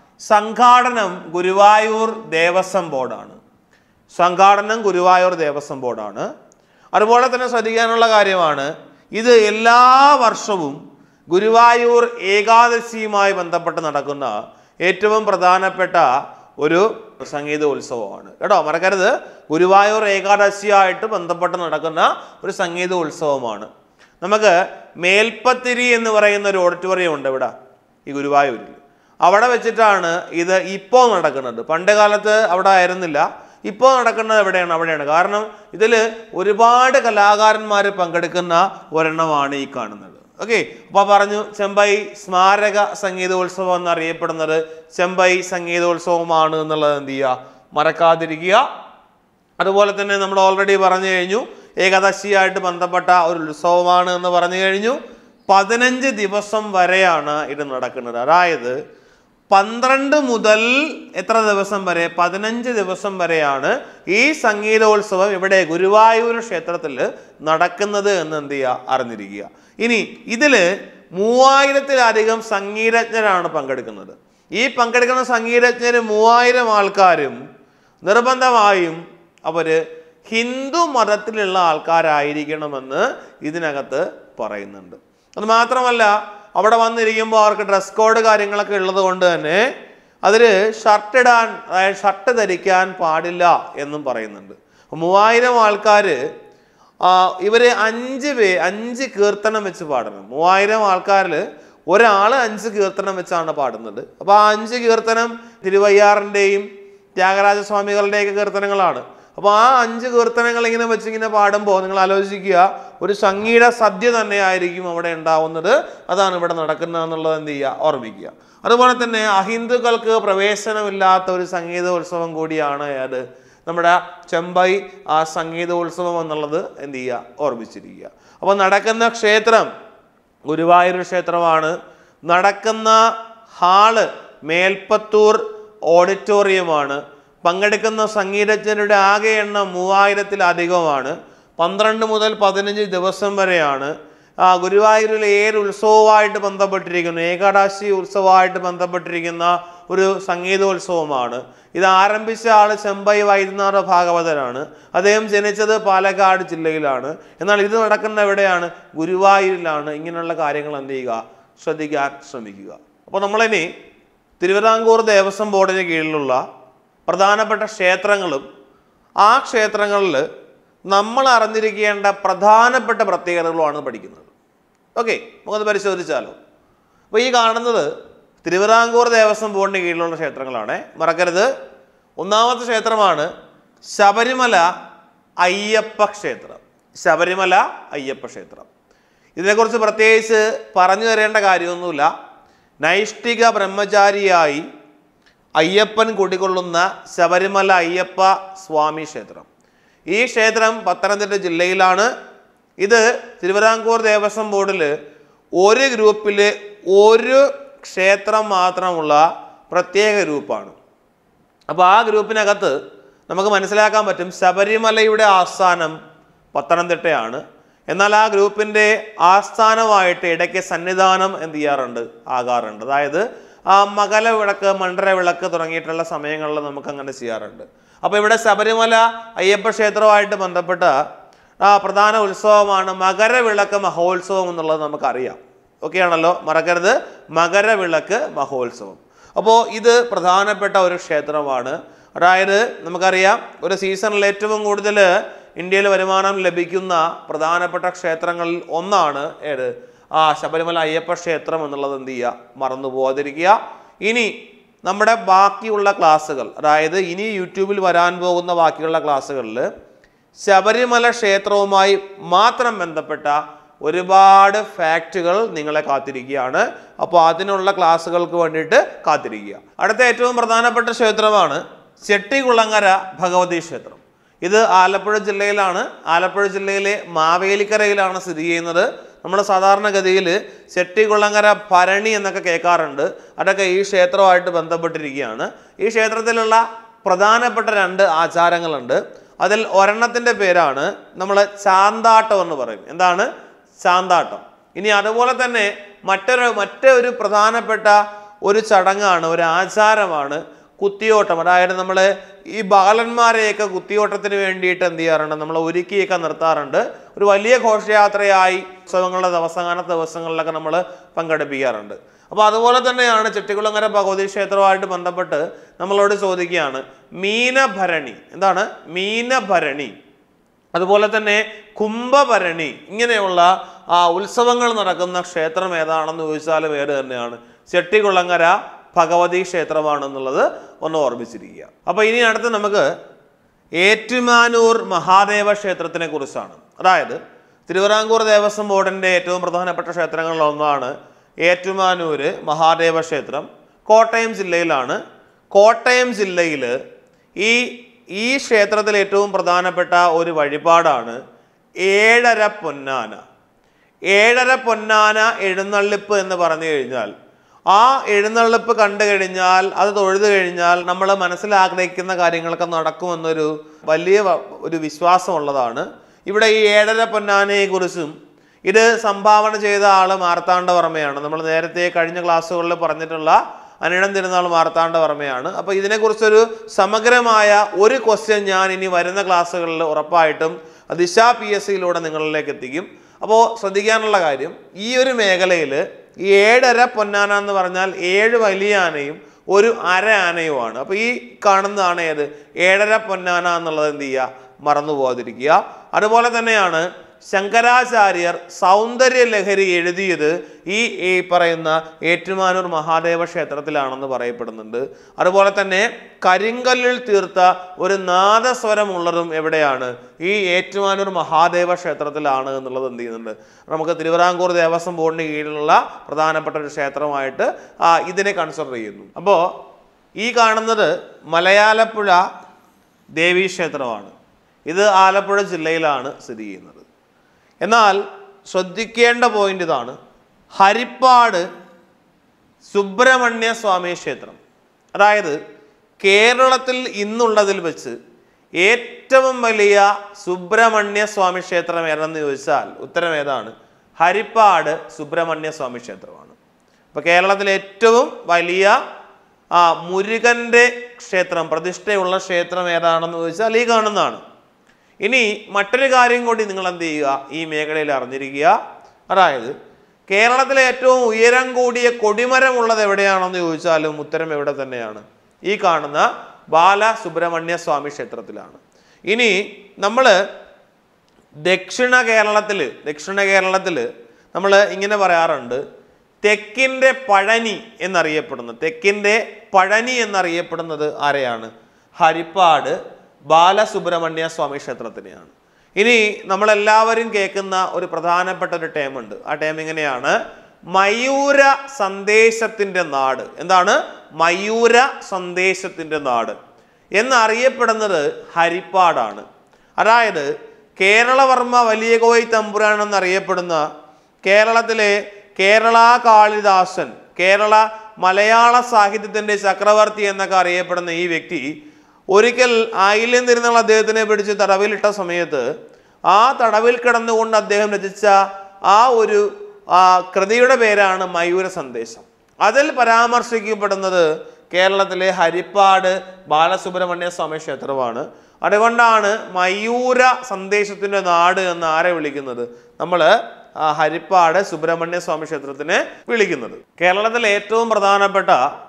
സംഘാടനം ഗുരുവായൂർ ദേവസ്വം ബോർഡാണ് സംഘാടനം ഗുരുവായൂർ ദേവസ്വം ബോർഡാണ് അതുപോലെ തന്നെ ശ്രദ്ധിക്കാനുള്ള കാര്യമാണ് ഇത് എല്ലാ വർഷവും ഗുരുവായൂർ ഏകാദശിയുമായി ബന്ധപ്പെട്ട് നടക്കുന്ന ഏറ്റവും പ്രധാനപ്പെട്ട ഒരു സംഗീതോത്സവമാണ് കേട്ടോ മറക്കരുത് ഗുരുവായൂർ ഏകാദശിയായിട്ട് ബന്ധപ്പെട്ട് നടക്കുന്ന ഒരു സംഗീതോത്സവമാണ് നമുക്ക് മേൽപ്പത്തിരി എന്ന് പറയുന്ന ഒരു ഓഡിറ്റോറിയം ഉണ്ട് ഇവിടെ ഈ ഗുരുവായൂരിൽ അവിടെ വെച്ചിട്ടാണ് ഇത് ഇപ്പോൾ നടക്കുന്നത് പണ്ട് കാലത്ത് അവിടെ ആയിരുന്നില്ല ഇപ്പോൾ നടക്കുന്നത് എവിടെയാണ് അവിടെയാണ് കാരണം ഇതിൽ ഒരുപാട് കലാകാരന്മാർ പങ്കെടുക്കുന്ന ഒരെണ്ണമാണ് ഈ കാണുന്നത് ഓക്കെ അപ്പോൾ പറഞ്ഞു ചെമ്പൈ സ്മാരക സംഗീതോത്സവം എന്നറിയപ്പെടുന്നത് ചെമ്പൈ സംഗീതോത്സവമാണ് എന്നുള്ളത് എന്ത് ചെയ്യുക മറക്കാതിരിക്കുക അതുപോലെ തന്നെ നമ്മൾ ഓൾറെഡി പറഞ്ഞു കഴിഞ്ഞു ഏകാദശിയായിട്ട് ബന്ധപ്പെട്ട ഒരു ഉത്സവമാണ് എന്ന് പറഞ്ഞു കഴിഞ്ഞു പതിനഞ്ച് ദിവസം വരെയാണ് ഇത് നടക്കുന്നത് അതായത് പന്ത്രണ്ട് മുതൽ എത്ര ദിവസം വരെ പതിനഞ്ച് ദിവസം വരെയാണ് ഈ സംഗീതോത്സവം ഇവിടെ ഗുരുവായൂർ ക്ഷേത്രത്തിൽ നടക്കുന്നത് എന്ന് എന്ത് ചെയ്യുക അറിഞ്ഞിരിക്കുക ഇനി ഇതിൽ മൂവായിരത്തിലധികം സംഗീതജ്ഞരാണ് പങ്കെടുക്കുന്നത് ഈ പങ്കെടുക്കുന്ന സംഗീതജ്ഞർ മൂവായിരം ആൾക്കാരും നിർബന്ധമായും അവർ ഹിന്ദു മതത്തിലുള്ള ആൾക്കാരായിരിക്കണമെന്ന് ഇതിനകത്ത് പറയുന്നുണ്ട് അത് മാത്രമല്ല അവിടെ വന്നിരിക്കുമ്പോൾ അവർക്ക് ഡ്രസ് കോഡ് കാര്യങ്ങളൊക്കെ ഉള്ളത് കൊണ്ട് തന്നെ അതിൽ ഷർട്ട് ഇടാൻ അതായത് ഷർട്ട് ധരിക്കാൻ പാടില്ല എന്നും പറയുന്നുണ്ട് അപ്പോൾ മൂവായിരം ആൾക്കാർ ഇവർ അഞ്ച് പേ അഞ്ച് കീർത്തനം വെച്ച് പാടണം മൂവായിരം ആൾക്കാരിൽ ഒരാൾ അഞ്ച് കീർത്തനം വെച്ചാണ് പാടുന്നത് അപ്പോൾ ആ അഞ്ച് കീർത്തനം തിരുവയ്യാറിൻ്റെയും ത്യാഗരാജസ്വാമികളുടെയൊക്കെ കീർത്തനങ്ങളാണ് അപ്പോൾ ആ അഞ്ച് കീർത്തനങ്ങൾ ഇങ്ങനെ വെച്ചിങ്ങനെ പാടുമ്പോൾ നിങ്ങൾ ആലോചിക്കുക ഒരു സംഗീത സദ്യ തന്നെയായിരിക്കും അവിടെ ഉണ്ടാവുന്നത് അതാണ് ഇവിടെ നടക്കുന്നത് എന്നുള്ളത് എന്ത് ചെയ്യുക ഓർമ്മിക്കുക അതുപോലെ തന്നെ അഹിന്ദുക്കൾക്ക് പ്രവേശനമില്ലാത്ത ഒരു സംഗീതോത്സവം കൂടിയാണ് അത് നമ്മുടെ ചെമ്പൈ ആ സംഗീതോത്സവം എന്നുള്ളത് എന്ത് ചെയ്യുക ഓർമ്മിച്ചിരിക്കുക അപ്പോൾ നടക്കുന്ന ക്ഷേത്രം ഗുരുവായൂർ ക്ഷേത്രമാണ് നടക്കുന്ന ഹാള് മേൽപ്പത്തൂർ ഓഡിറ്റോറിയമാണ് പങ്കെടുക്കുന്ന സംഗീതജ്ഞരുടെ ആകെ എണ്ണം മൂവായിരത്തിലധികമാണ് പന്ത്രണ്ട് മുതൽ പതിനഞ്ച് ദിവസം വരെയാണ് ആ ഗുരുവായൂരിലെ ഏത് ഉത്സവമായിട്ട് ബന്ധപ്പെട്ടിരിക്കുന്നു ഏകാദശി ഉത്സവമായിട്ട് ബന്ധപ്പെട്ടിരിക്കുന്ന ഒരു സംഗീതോത്സവമാണ് ഇത് ആരംഭിച്ച ആൾ ചെമ്പൈ വൈദ്യനാഥ ഭാഗവതരാണ് അദ്ദേഹം ജനിച്ചത് പാലക്കാട് ജില്ലയിലാണ് എന്നാൽ ഇത് നടക്കുന്ന എവിടെയാണ് ഗുരുവായൂരിലാണ് ഇങ്ങനെയുള്ള കാര്യങ്ങൾ എന്ത് ചെയ്യുക ശ്രദ്ധിക്കാൻ ശ്രമിക്കുക അപ്പോൾ നമ്മളിനി തിരുവിതാംകൂർ ദേവസ്വം ബോർഡിന് കീഴിലുള്ള പ്രധാനപ്പെട്ട ക്ഷേത്രങ്ങളും ആ ക്ഷേത്രങ്ങളിൽ നമ്മൾ അറിഞ്ഞിരിക്കേണ്ട പ്രധാനപ്പെട്ട പ്രത്യേകതകളുമാണ് പഠിക്കുന്നത് ഓക്കെ നമുക്കത് പരിശോധിച്ചാലോ അപ്പോൾ ഈ കാണുന്നത് തിരുവിതാംകൂർ ദേവസ്വം ബോർഡിന് കീഴിലുള്ള ക്ഷേത്രങ്ങളാണ് മറക്കരുത് ഒന്നാമത്തെ ക്ഷേത്രമാണ് ശബരിമല അയ്യപ്പ ക്ഷേത്രം ശബരിമല അയ്യപ്പ ക്ഷേത്രം ഇതിനെക്കുറിച്ച് പ്രത്യേകിച്ച് പറഞ്ഞു തരേണ്ട കാര്യമൊന്നുമില്ല നൈഷ്ഠിക ബ്രഹ്മചാരിയായി അയ്യപ്പൻ കുടികൊള്ളുന്ന ശബരിമല അയ്യപ്പ സ്വാമി ക്ഷേത്രം ഈ ക്ഷേത്രം പത്തനംതിട്ട ജില്ലയിലാണ് ഇത് തിരുവിതാംകൂർ ദേവസ്വം ബോർഡിൽ ഒരു ഗ്രൂപ്പിൽ ഒരു ക്ഷേത്രം മാത്രമുള്ള പ്രത്യേക ഗ്രൂപ്പാണ് അപ്പോൾ ആ ഗ്രൂപ്പിനകത്ത് നമുക്ക് മനസ്സിലാക്കാൻ പറ്റും ശബരിമലയുടെ ആസ്ഥാനം പത്തനംതിട്ടയാണ് എന്നാൽ ആ ഗ്രൂപ്പിൻ്റെ ആസ്ഥാനമായിട്ട് ഇടയ്ക്ക് സന്നിധാനം എന്ത് ചെയ്യാറുണ്ട് ആകാറുണ്ട് അതായത് ആ മകല വിളക്ക് മണ്ഡല വിളക്ക് തുടങ്ങിയിട്ടുള്ള സമയങ്ങളിൽ നമുക്ക് അങ്ങനെ ചെയ്യാറുണ്ട് അപ്പോൾ ഇവിടെ ശബരിമല അയ്യപ്പ ക്ഷേത്രവുമായിട്ട് ബന്ധപ്പെട്ട ആ പ്രധാന ഉത്സവമാണ് മകരവിളക്ക് മഹോത്സവം എന്നുള്ളത് നമുക്കറിയാം ഓക്കെ ആണല്ലോ മറക്കരുത് മകരവിളക്ക് മഹോത്സവം അപ്പോൾ ഇത് പ്രധാനപ്പെട്ട ഒരു ക്ഷേത്രമാണ് അതായത് നമുക്കറിയാം ഒരു സീസണിൽ ഏറ്റവും കൂടുതൽ ഇന്ത്യയിൽ വരുമാനം ലഭിക്കുന്ന പ്രധാനപ്പെട്ട ക്ഷേത്രങ്ങളിൽ ഒന്നാണ് ഏത് ആ ശബരിമല അയ്യപ്പ ക്ഷേത്രം എന്നുള്ളത് എന്ത് ചെയ്യുക മറന്നു പോകാതിരിക്കുക ഇനി നമ്മുടെ ബാക്കിയുള്ള ക്ലാസ്സുകൾ അതായത് ഇനി യൂട്യൂബിൽ വരാൻ പോകുന്ന ബാക്കിയുള്ള ക്ലാസ്സുകളിൽ ശബരിമല ക്ഷേത്രവുമായി മാത്രം ബന്ധപ്പെട്ട ഒരുപാട് ഫാക്റ്റുകൾ നിങ്ങളെ കാത്തിരിക്കുകയാണ് അപ്പോൾ അതിനുള്ള ക്ലാസ്സുകൾക്ക് വേണ്ടിയിട്ട് കാത്തിരിക്കുക അടുത്ത ഏറ്റവും പ്രധാനപ്പെട്ട ക്ഷേത്രമാണ് ചെട്ടികുളങ്ങര ഭഗവതി ക്ഷേത്രം ഇത് ആലപ്പുഴ ജില്ലയിലാണ് ആലപ്പുഴ ജില്ലയിലെ മാവേലിക്കരയിലാണ് സ്ഥിതി ചെയ്യുന്നത് നമ്മൾ സാധാരണഗതിയിൽ ചെട്ടികുളങ്ങര ഭരണി എന്നൊക്കെ കേൾക്കാറുണ്ട് അതൊക്കെ ഈ ക്ഷേത്രവുമായിട്ട് ബന്ധപ്പെട്ടിരിക്കുകയാണ് ഈ ക്ഷേത്രത്തിലുള്ള പ്രധാനപ്പെട്ട രണ്ട് ആചാരങ്ങളുണ്ട് അതിൽ ഒരെണ്ണത്തിൻ്റെ പേരാണ് നമ്മൾ ചാന്താട്ടം എന്ന് പറയും എന്താണ് ചാന്താട്ടം ഇനി അതുപോലെ തന്നെ മറ്റൊരു മറ്റൊരു പ്രധാനപ്പെട്ട ഒരു ചടങ്ങാണ് ഒരു ആചാരമാണ് കുത്തിയോട്ടം അതായത് നമ്മൾ ഈ ബാലന്മാരെയൊക്കെ കുത്തിയോട്ടത്തിന് വേണ്ടിയിട്ട് എന്ത് ചെയ്യാറുണ്ട് നമ്മൾ ഒരുക്കിയൊക്കെ നിർത്താറുണ്ട് ഒരു വലിയ ഘോഷയാത്രയായി ഉത്സവങ്ങളുടെ അവസാന ദിവസങ്ങളിലൊക്കെ നമ്മൾ പങ്കെടുപ്പിക്കാറുണ്ട് അപ്പോൾ അതുപോലെ തന്നെയാണ് ചെട്ടികുളങ്ങര ഭഗവതി ക്ഷേത്രവുമായിട്ട് ബന്ധപ്പെട്ട് നമ്മളോട് ചോദിക്കുകയാണ് മീനഭരണി എന്താണ് മീനഭരണി അതുപോലെ തന്നെ കുംഭഭരണി ഇങ്ങനെയുള്ള ആ ഉത്സവങ്ങൾ നടക്കുന്ന ക്ഷേത്രം ഏതാണെന്ന് ചോദിച്ചാലും ഏത് തന്നെയാണ് ചെട്ടികുളങ്ങര ഭഗവതി ക്ഷേത്രമാണെന്നുള്ളത് ഒന്ന് ഓർമ്മിച്ചിരിക്കുക അപ്പോൾ ഇനി അടുത്ത് നമുക്ക് ഏറ്റുമാനൂർ മഹാദേവ ക്ഷേത്രത്തിനെ കുറിച്ചാണ് അതായത് തിരുവിതാംകൂർ ദേവസ്വം ബോർഡിൻ്റെ ഏറ്റവും പ്രധാനപ്പെട്ട ക്ഷേത്രങ്ങളിൽ ഒന്നാണ് ഏറ്റുമാനൂര് മഹാദേവ ക്ഷേത്രം കോട്ടയം ജില്ലയിലാണ് കോട്ടയം ജില്ലയിൽ ഈ ഈ ക്ഷേത്രത്തിൽ ഏറ്റവും പ്രധാനപ്പെട്ട ഒരു വഴിപാടാണ് ഏഴര പൊന്നാന ഏഴര പൊന്നാന എഴുന്നള്ളിപ്പ് എന്ന് പറഞ്ഞു കഴിഞ്ഞാൽ ആ എഴുന്നള്ളിപ്പ് കണ്ടു കഴിഞ്ഞാൽ അത് തൊഴുതു കഴിഞ്ഞാൽ നമ്മൾ മനസ്സിലാഗ്രഹിക്കുന്ന കാര്യങ്ങളൊക്കെ നടക്കുമെന്നൊരു വലിയ വ- ഒരു വിശ്വാസമുള്ളതാണ് ഇവിടെ ഈ ഏഴര പൊന്നാനയെ കുറിച്ചും ഇത് സംഭാവന ചെയ്ത ആള് മാർത്താണ്ഡവർമ്മയാണ് നമ്മൾ നേരത്തെ കഴിഞ്ഞ ക്ലാസ്സുകളിൽ പറഞ്ഞിട്ടുള്ള അനിടം തിരുനാൾ മാർത്താണ്ഡവർമ്മയാണ് അപ്പോൾ ഇതിനെക്കുറിച്ചൊരു സമഗ്രമായ ഒരു ക്വസ്റ്റ്യൻ ഞാൻ ഇനി വരുന്ന ക്ലാസ്സുകളിൽ ഉറപ്പായിട്ടും ദിശ പി എസ് സിയിലൂടെ നിങ്ങളിലേക്ക് എത്തിക്കും അപ്പോൾ ശ്രദ്ധിക്കാനുള്ള കാര്യം ഈ ഒരു മേഖലയിൽ ഈ ഏഴര പൊന്നാന എന്ന് പറഞ്ഞാൽ ഏഴ് വലിയ ആനയും ഒരു അര ആനയുമാണ് അപ്പോൾ ഈ കാണുന്നതാണ് ഏത് ഏഴര പൊന്നാന എന്നുള്ളത് എന്ത് ചെയ്യുക മറന്നു പോകാതിരിക്കുക അതുപോലെ തന്നെയാണ് ശങ്കരാചാര്യർ സൗന്ദര്യ ലഹരി എഴുതിയത് ഈ ഈ പറയുന്ന ഏറ്റുമാനൂർ മഹാദേവ ക്ഷേത്രത്തിലാണെന്ന് പറയപ്പെടുന്നുണ്ട് അതുപോലെ തന്നെ കരിങ്കല്ലിൽ തീർത്ത ഒരു നാദസ്വരമുള്ളതും എവിടെയാണ് ഈ ഏറ്റുമാനൂർ മഹാദേവ ക്ഷേത്രത്തിലാണ് എന്നുള്ളത് എന്ത് ചെയ്യുന്നുണ്ട് നമുക്ക് തിരുവിതാംകൂർ ദേവസ്വം ബോർഡിന് കീഴിലുള്ള പ്രധാനപ്പെട്ട ഒരു ക്ഷേത്രമായിട്ട് ആ, ഇതിനെ കൺസിഡർ ചെയ്യുന്നു അപ്പോൾ ഈ കാണുന്നത് മലയാലപ്പുഴ ദേവീക്ഷേത്രമാണ് ഇത് ആലപ്പുഴ ജില്ലയിലാണ് സ്ഥിതി ചെയ്യുന്നത് എന്നാൽ ശ്രദ്ധിക്കേണ്ട പോയിന്റ് ഇതാണ് ഹരിപ്പാട് സുബ്രഹ്മണ്യ സ്വാമി ക്ഷേത്രം അതായത് കേരളത്തിൽ ഇന്നുള്ളതിൽ വെച്ച് ഏറ്റവും വലിയ സുബ്രഹ്മണ്യ സ്വാമി ക്ഷേത്രം ഏതെന്ന് ചോദിച്ചാൽ ഉത്തരം ഏതാണ് ഹരിപ്പാട് സുബ്രഹ്മണ്യ സ്വാമി ക്ഷേത്രമാണ് അപ്പോൾ കേരളത്തിലെ ഏറ്റവും വലിയ ആ മുരുകൻ്റെ ക്ഷേത്രം പ്രതിഷ്ഠയുള്ള ക്ഷേത്രം ഏതാണെന്ന് ചോദിച്ചാൽ ഈ കാണുന്നതാണ് ഇനി മറ്റൊരു കാര്യം കൂടി നിങ്ങൾ എന്ത് ചെയ്യുക ഈ മേഖലയിൽ അറിഞ്ഞിരിക്കുക അതായത് കേരളത്തിലെ ഏറ്റവും ഉയരം കൂടിയ കൊടിമരം ഉള്ളത് എവിടെയാണെന്ന് ചോദിച്ചാലും ഉത്തരം എവിടെ തന്നെയാണ് ഈ കാണുന്ന ബാല സുബ്രഹ്മണ്യ സ്വാമി ക്ഷേത്രത്തിലാണ് ഇനി നമ്മൾ ദക്ഷിണ കേരളത്തിൽ ദക്ഷിണ കേരളത്തിൽ നമ്മൾ ഇങ്ങനെ പറയാറുണ്ട് തെക്കിൻ്റെ പഴനി എന്നറിയപ്പെടുന്നത് തെക്കിൻ്റെ പഴനി എന്നറിയപ്പെടുന്നത് ആരെയാണ് ഹരിപ്പാട് ബാലസുബ്രഹ്മണ്യ സ്വാമി ക്ഷേത്രത്തിനെയാണ് ഇനി നമ്മളെല്ലാവരും കേൾക്കുന്ന ഒരു പ്രധാനപ്പെട്ട ഒരു ടേം ഉണ്ട് ആ ടേം ഇങ്ങനെയാണ് മയൂര സന്ദേശത്തിൻ്റെ നാട് എന്താണ് മയൂര സന്ദേശത്തിൻ്റെ നാട് എന്നറിയപ്പെടുന്നത് ഹരിപ്പാടാണ് അതായത് കേരളവർമ്മ വലിയ കോയി തമ്പുരാൻ എന്നറിയപ്പെടുന്ന കേരളത്തിലെ കേരള കാളിദാസൻ കേരള മലയാള സാഹിത്യത്തിൻ്റെ ചക്രവർത്തി എന്നൊക്കെ അറിയപ്പെടുന്ന ഈ വ്യക്തി ഒരിക്കൽ ആയില്യം തിരുനാൾ അദ്ദേഹത്തിനെ പിടിച്ച് തടവിലിട്ട സമയത്ത് ആ തടവിൽ കിടന്നുകൊണ്ട് അദ്ദേഹം രചിച്ച ആ ഒരു ആ, കൃതിയുടെ പേരാണ് മയൂര സന്ദേശം അതിൽ പരാമർശിക്കപ്പെടുന്നത് കേരളത്തിലെ ഹരിപ്പാട് ബാലസുബ്രഹ്മണ്യ സ്വാമി ക്ഷേത്രമാണ് അതുകൊണ്ടാണ് മയൂര സന്ദേശത്തിൻ്റെ നാട് എന്ന് ആരെ വിളിക്കുന്നത് നമ്മൾ ഹരിപ്പാട് സുബ്രഹ്മണ്യ സ്വാമി ക്ഷേത്രത്തിനെ വിളിക്കുന്നത് കേരളത്തിലെ ഏറ്റവും പ്രധാനപ്പെട്ട